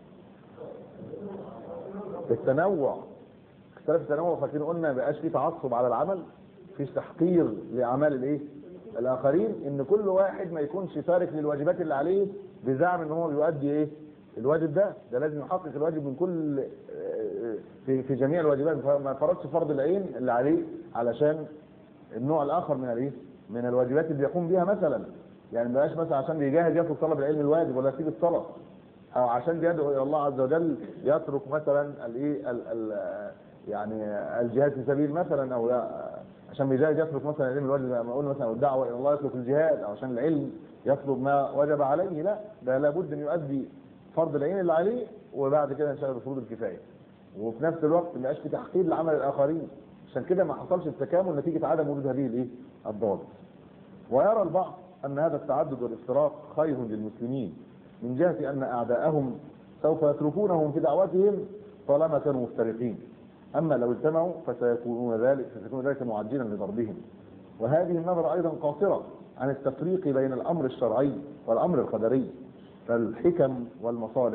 التنوع اختلاف التنوع فاكرين قلنا ما بقاش فيه تعصب على العمل فيش تحقير لاعمال الايه؟ الاخرين ان كل واحد ما يكونش تارك للواجبات اللي عليه بزعم ان هو بيؤدي ايه؟ الواجب ده ده لازم يحقق الواجب من كل آه، في في جميع الواجبات ما فرضش فرض العين اللي عليه علشان النوع الاخر من الايه؟ من الواجبات اللي بيقوم بيها مثلا يعني ما بقاش مثلا عشان بيجاهد يترك طلب العلم الواجب ولا يسيب الصلاه او عشان بيدعو الى الله عز وجل يترك مثلا الايه ال- ال- يعني الجهاد في سبيل مثلا او لا- عشان بيجاهد يترك مثلا العلم الواجب زي ما اقول مثلا الدعوه الى الله يترك الجهاد او عشان العلم يطلب ما وجب عليه لا ده لابد ان يؤدي فرض العين اللي عليه وبعد كده ينشغل بفروض الكفايه وفي نفس الوقت ما يبقاش في تحقير لعمل الاخرين عشان كده ما حصلش التكامل نتيجه عدم وجود هذه الايه الضوابط ويرى البعض ان هذا التعدد والافتراق خير للمسلمين من جهه ان اعداءهم سوف يتركونهم في دعوتهم طالما كانوا مفترقين اما لو اجتمعوا فسيكونون ذلك فسيكون ذلك معجلا لضربهم وهذه النظرة ايضا قاصرة عن التفريق بين الامر الشرعي والامر القدري فالحكم والمصالح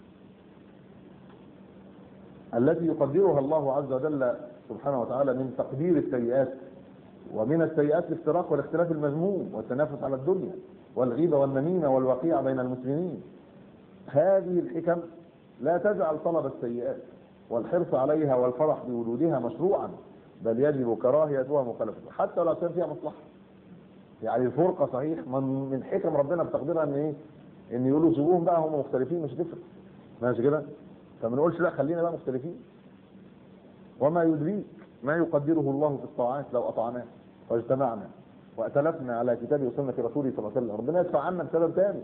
التي يقدرها الله عز وجل سبحانه وتعالى من تقدير السيئات ومن السيئات الافتراق والاختلاف المذموم والتنافس على الدنيا والغيبة والنميمة والوقيعة بين المسلمين هذه الحكم لا تجعل طلب السيئات والحرص عليها والفرح بوجودها مشروعا بل يجب كراهيتها مخالفتها حتى لو كان فيها مصلحة يعني الفرقة صحيح من من حكم ربنا بتقديرها ان ايه ان يقولوا سيبوهم بقى هم مختلفين مش هتفرق ماشي كده فما نقولش لا خلينا بقى مختلفين وما يدريك ما يقدره الله في الطاعات لو اطعناه واجتمعنا واتلفنا على كتابه وسنه رسوله صلى الله عليه وسلم ربنا يدفع عنا بسبب ثاني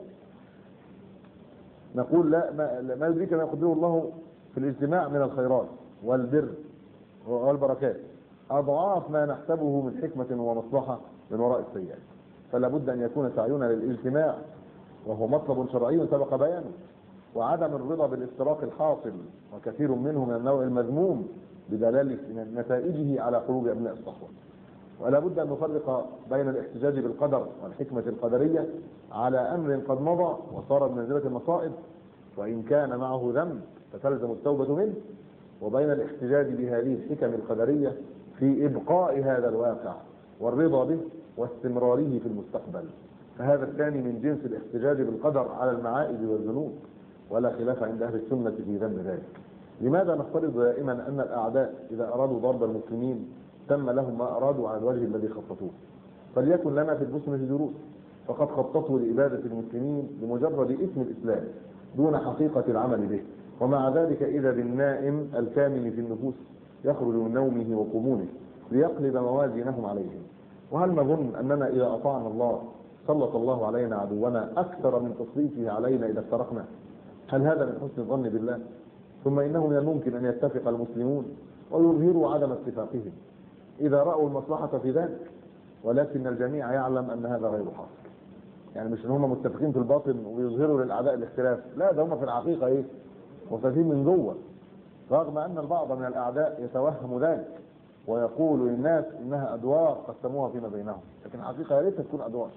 نقول لا ما, ما يدريك ما يقدره الله في الاجتماع من الخيرات والبر والبركات اضعاف ما نحسبه من حكمه ومصلحه من وراء السيئات فلا بد ان يكون سعينا للاجتماع وهو مطلب شرعي سبق بيانه وعدم الرضا بالافتراق الحاصل وكثير منه من النوع المذموم بدلالة نتائجه على قلوب ابناء الصحوه ولا بد ان نفرق بين الاحتجاج بالقدر والحكمه القدريه على امر قد مضى وصار بمنزله المصائب وان كان معه ذنب فتلزم التوبه منه وبين الاحتجاج بهذه الحكم القدرية في إبقاء هذا الواقع والرضا به واستمراره في المستقبل فهذا الثاني من جنس الاحتجاج بالقدر على المعائب والذنوب ولا خلاف عند أهل السنة في ذنب ذلك لماذا نفترض دائما أن الأعداء إذا أرادوا ضرب المسلمين تم لهم ما أرادوا على الوجه الذي خططوه فليكن لنا في البوسنة دروس فقد خططوا لإبادة المسلمين بمجرد اسم الإسلام دون حقيقة العمل به ومع ذلك إذا بالنائم الكامن في النفوس يخرج من نومه وقمونه ليقلب موازينهم عليهم وهل نظن أننا إذا أطعنا الله سلط الله علينا عدونا أكثر من تسليطه علينا إذا افترقنا هل هذا من حسن الظن بالله ثم إنه من الممكن أن يتفق المسلمون ويظهروا عدم اتفاقهم إذا رأوا المصلحة في ذلك ولكن الجميع يعلم أن هذا غير حاصل يعني مش ان هم متفقين في الباطن ويظهروا للاعداء الاختلاف لا ده هم في الحقيقه ايه مختلفين من جوه رغم ان البعض من الاعداء يتوهم ذلك ويقول للناس انها ادوار قسموها فيما بينهم لكن الحقيقه يا ريتها تكون ادوار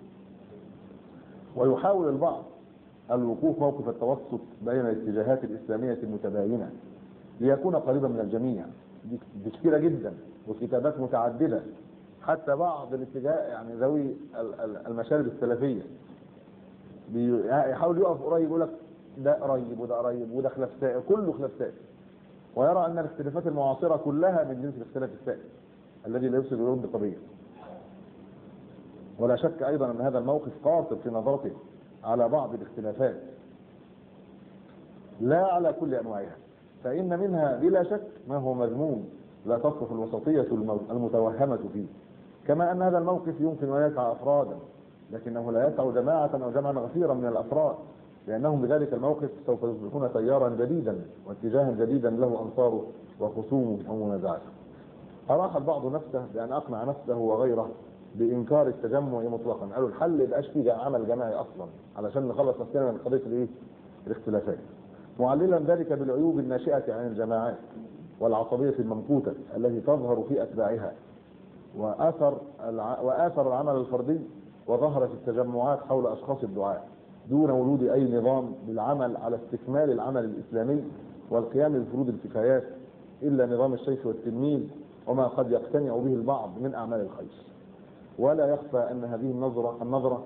ويحاول البعض الوقوف موقف التوسط بين الاتجاهات الاسلاميه المتباينه ليكون قريبا من الجميع دي دي كتيره جدا وكتابات متعدده حتى بعض الاتجاه يعني ذوي ال- ال- المشارب السلفيه بي- يحاول يقف قريب يقول لك ده قريب وده قريب وده خلاف سائر كله خلاف سائر ويرى ان الاختلافات المعاصره كلها من جنس الاختلاف السائر الذي لا يفسد الامور بقضيه ولا شك ايضا ان هذا الموقف قاصر في نظرته على بعض الاختلافات لا على كل انواعها فان منها بلا شك ما هو مذموم لا تصلح الوسطيه المو- المتوهمه فيه كما ان هذا الموقف يمكن ان يسعى افرادا لكنه لا يسع جماعه او جمعا غفيرا من الافراد لانهم بذلك الموقف سوف يصبحون تيارا جديدا واتجاها جديدا له انصاره وخصومه ومنازعته أراح البعض نفسه بأن أقنع نفسه وغيره بإنكار التجمع مطلقا قالوا الحل يبقاش فيه عمل جماعي أصلا علشان نخلص نفسنا من قضية الإيه؟ الاختلافات معللا ذلك بالعيوب الناشئة عن الجماعات والعصبية الممقوتة التي تظهر في أتباعها وآثر الع... وآثر العمل الفردي وظهرت التجمعات حول أشخاص الدعاء دون وجود أي نظام بالعمل على استكمال العمل الإسلامي والقيام بفروض الكفايات إلا نظام الشيخ والتلميذ وما قد يقتنع به البعض من أعمال الخير ولا يخفى أن هذه النظرة النظرة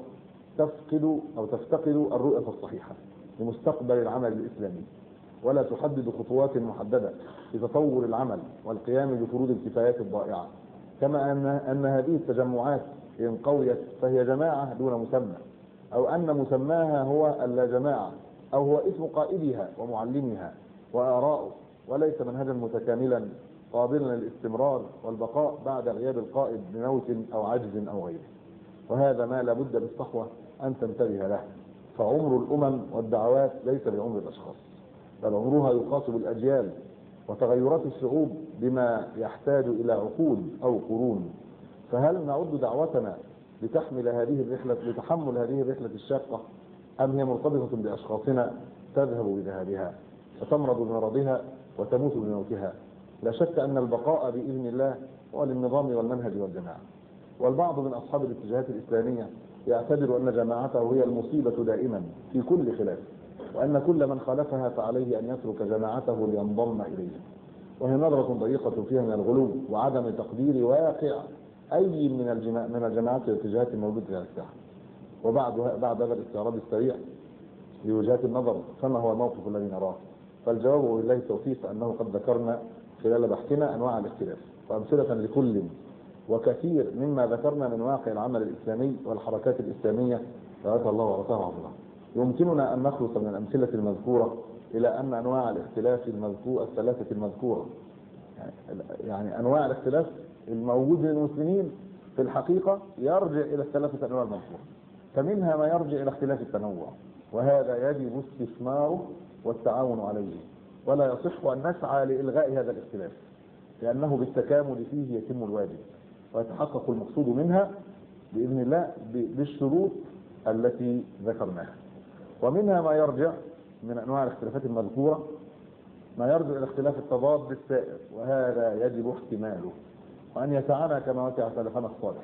تفقد أو تفتقد الرؤية الصحيحة لمستقبل العمل الإسلامي ولا تحدد خطوات محددة في تطور العمل والقيام بفروض الكفايات الضائعة كما أن أن هذه التجمعات إن قويت فهي جماعة دون مسمى أو أن مسماها هو اللا جماعة أو هو اسم قائدها ومعلمها وآراؤه وليس منهجا متكاملا قابلا للاستمرار والبقاء بعد غياب القائد بموت أو عجز أو غيره وهذا ما لابد بالصحوة أن تنتبه له فعمر الأمم والدعوات ليس بعمر الأشخاص بل عمرها يقاس بالأجيال وتغيرات الشعوب بما يحتاج إلى عقول أو قرون فهل نعد دعوتنا لتحمل هذه الرحلة لتحمل هذه الرحلة الشاقة أم هي مرتبطة بأشخاصنا تذهب بذهابها فتمرض بمرضها وتموت بموتها لا شك أن البقاء بإذن الله هو للنظام والمنهج والجماعة والبعض من أصحاب الاتجاهات الإسلامية يعتبر أن جماعته هي المصيبة دائما في كل خلاف وأن كل من خالفها فعليه أن يترك جماعته لينضم إليه وهي نظرة ضيقة فيها من الغلو وعدم تقدير واقع أي من الجماع من الجماعات والاتجاهات الموجودة على الساحة وبعد بعد هذا الاستعراض السريع لوجهات النظر فما هو الموقف الذي نراه فالجواب ولله التوفيق أنه قد ذكرنا خلال بحثنا أنواع الاختلاف وأمثلة لكل وكثير مما ذكرنا من واقع العمل الإسلامي والحركات الإسلامية رضي الله ورضاه عنها يمكننا أن نخلص من الأمثلة المذكورة إلى أن أنواع الاختلاف المذكورة الثلاثة المذكورة يعني, يعني أنواع الاختلاف الموجود بين المسلمين في الحقيقة يرجع إلى الثلاثة أنواع المذكورة فمنها ما يرجع إلى اختلاف التنوع وهذا يجب استثماره والتعاون عليه ولا يصح أن نسعى لإلغاء هذا الاختلاف لأنه بالتكامل فيه يتم الواجب ويتحقق المقصود منها بإذن الله بالشروط التي ذكرناها ومنها ما يرجع من أنواع الاختلافات المذكورة ما يرجع إلى اختلاف التضاد السائر وهذا يجب احتماله وأن يسعنا كما وسع سلفنا الصالح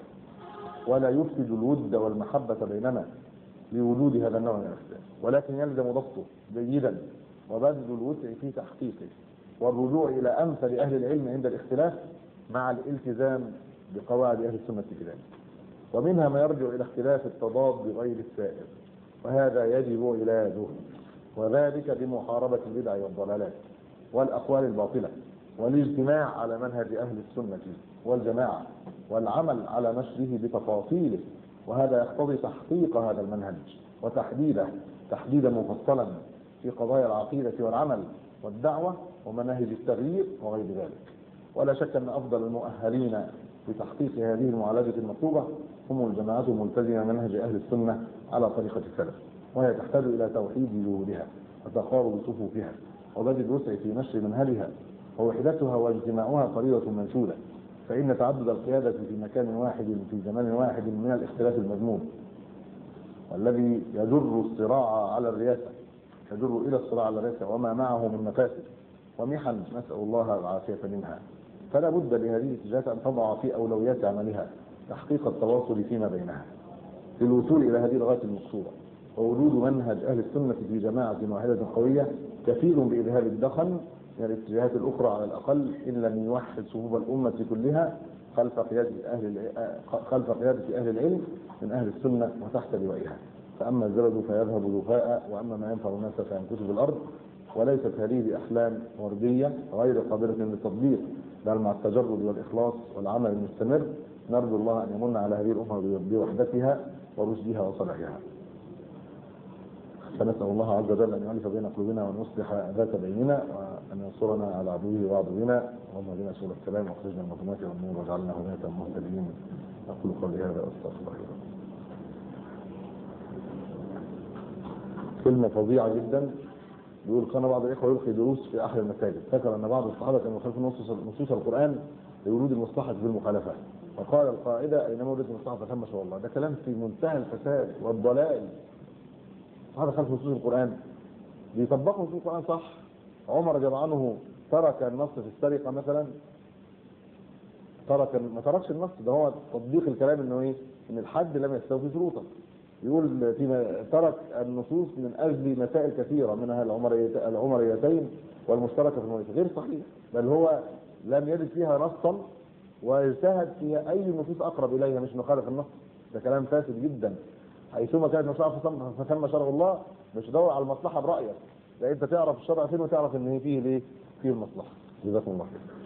ولا يفسد الود والمحبة بيننا لوجود هذا النوع من الاختلاف ولكن يلزم ضبطه جيدا وبذل الوسع في تحقيقه والرجوع إلى أمثل أهل العلم عند الاختلاف مع الالتزام بقواعد أهل السنة في ذلك ومنها ما يرجع إلى اختلاف التضاد بغير السائر وهذا يجب علاجه وذلك بمحاربة البدع والضلالات والأقوال الباطلة والاجتماع على منهج أهل السنة والجماعة والعمل على نشره بتفاصيله وهذا يقتضي تحقيق هذا المنهج وتحديده تحديدا مفصلا في قضايا العقيدة والعمل والدعوة ومناهج التغيير وغير ذلك ولا شك أن أفضل المؤهلين لتحقيق هذه المعالجة المطلوبة هم الجماعات الملتزمة منهج أهل السنة على طريقة السلف وهي تحتاج إلى توحيد جهودها وتقارب صفوفها وبذل الوسع في نشر منهلها ووحدتها واجتماعها فريضة منشودة فإن تعدد القيادة في مكان واحد في زمان واحد من الاختلاف المذموم والذي يجر الصراع على الرياسة يجر إلى الصراع على الرياسة وما معه من مفاسد ومحن نسأل الله العافية منها فلا بد لهذه الاتجاهات أن تضع في أولويات عملها تحقيق التواصل فيما بينها للوصول إلى هذه الغاية المقصودة ووجود منهج أهل السنة في جماعة واحدة قوية كفيل بإذهاب الدخن من الاتجاهات الأخرى على الأقل إن لم يوحد صفوف الأمة كلها خلف قيادة أهل الع- خلف قيادة أهل العلم من أهل السنة وتحت لوائها فأما الزبد فيذهب جفاء وأما ما ينفع الناس فينكث في الأرض وليست هذه بأحلام وردية غير قابلة للتطبيق بل مع التجرد والإخلاص والعمل المستمر نرجو الله أن يمن على هذه الأمة بوحدتها ورشدها وصلاحها فنسأل الله عز وجل أن يؤلف بين قلوبنا وأن يصلح ذات بيننا وأن ينصرنا على عدوه وعدونا اللهم اهدنا سبل السلام واخرجنا من الظلمات والنور واجعلنا هداة مهتدين أقول قولي هذا وأستغفر الله لي ولكم. كلمة فظيعة جدا بيقول كان بعض الإخوة يلقي دروس في أحد المساجد ذكر أن بعض الصحابة كانوا يخالفون نصوص نصوص القرآن لورود المصلحة في المخالفة وقال القاعدة أينما وردت المصلحة فثم شاء الله ده كلام في منتهى الفساد والضلال هذا خلف نصوص القرآن بيطبقوا نصوص القرآن صح عمر رضي الله عنه ترك النص في السرقة مثلا ترك ما تركش النص ده هو تطبيق الكلام انه ايه ان الحد لم يستوفي شروطه يقول فيما ترك النصوص من اجل مسائل كثيره منها العمريت- العمريتين والمشتركه في المواريث غير صحيح بل هو لم يجد فيها نصا واجتهد في اي نصوص اقرب اليها مش مخالف النص ده كلام فاسد جدا حيثما كانت مصلحه فثم- فثم شرع الله مش دور على المصلحه برايك لا انت تعرف الشرع فين وتعرف ان هي فيه ليه فيه المصلحه جزاكم الله خير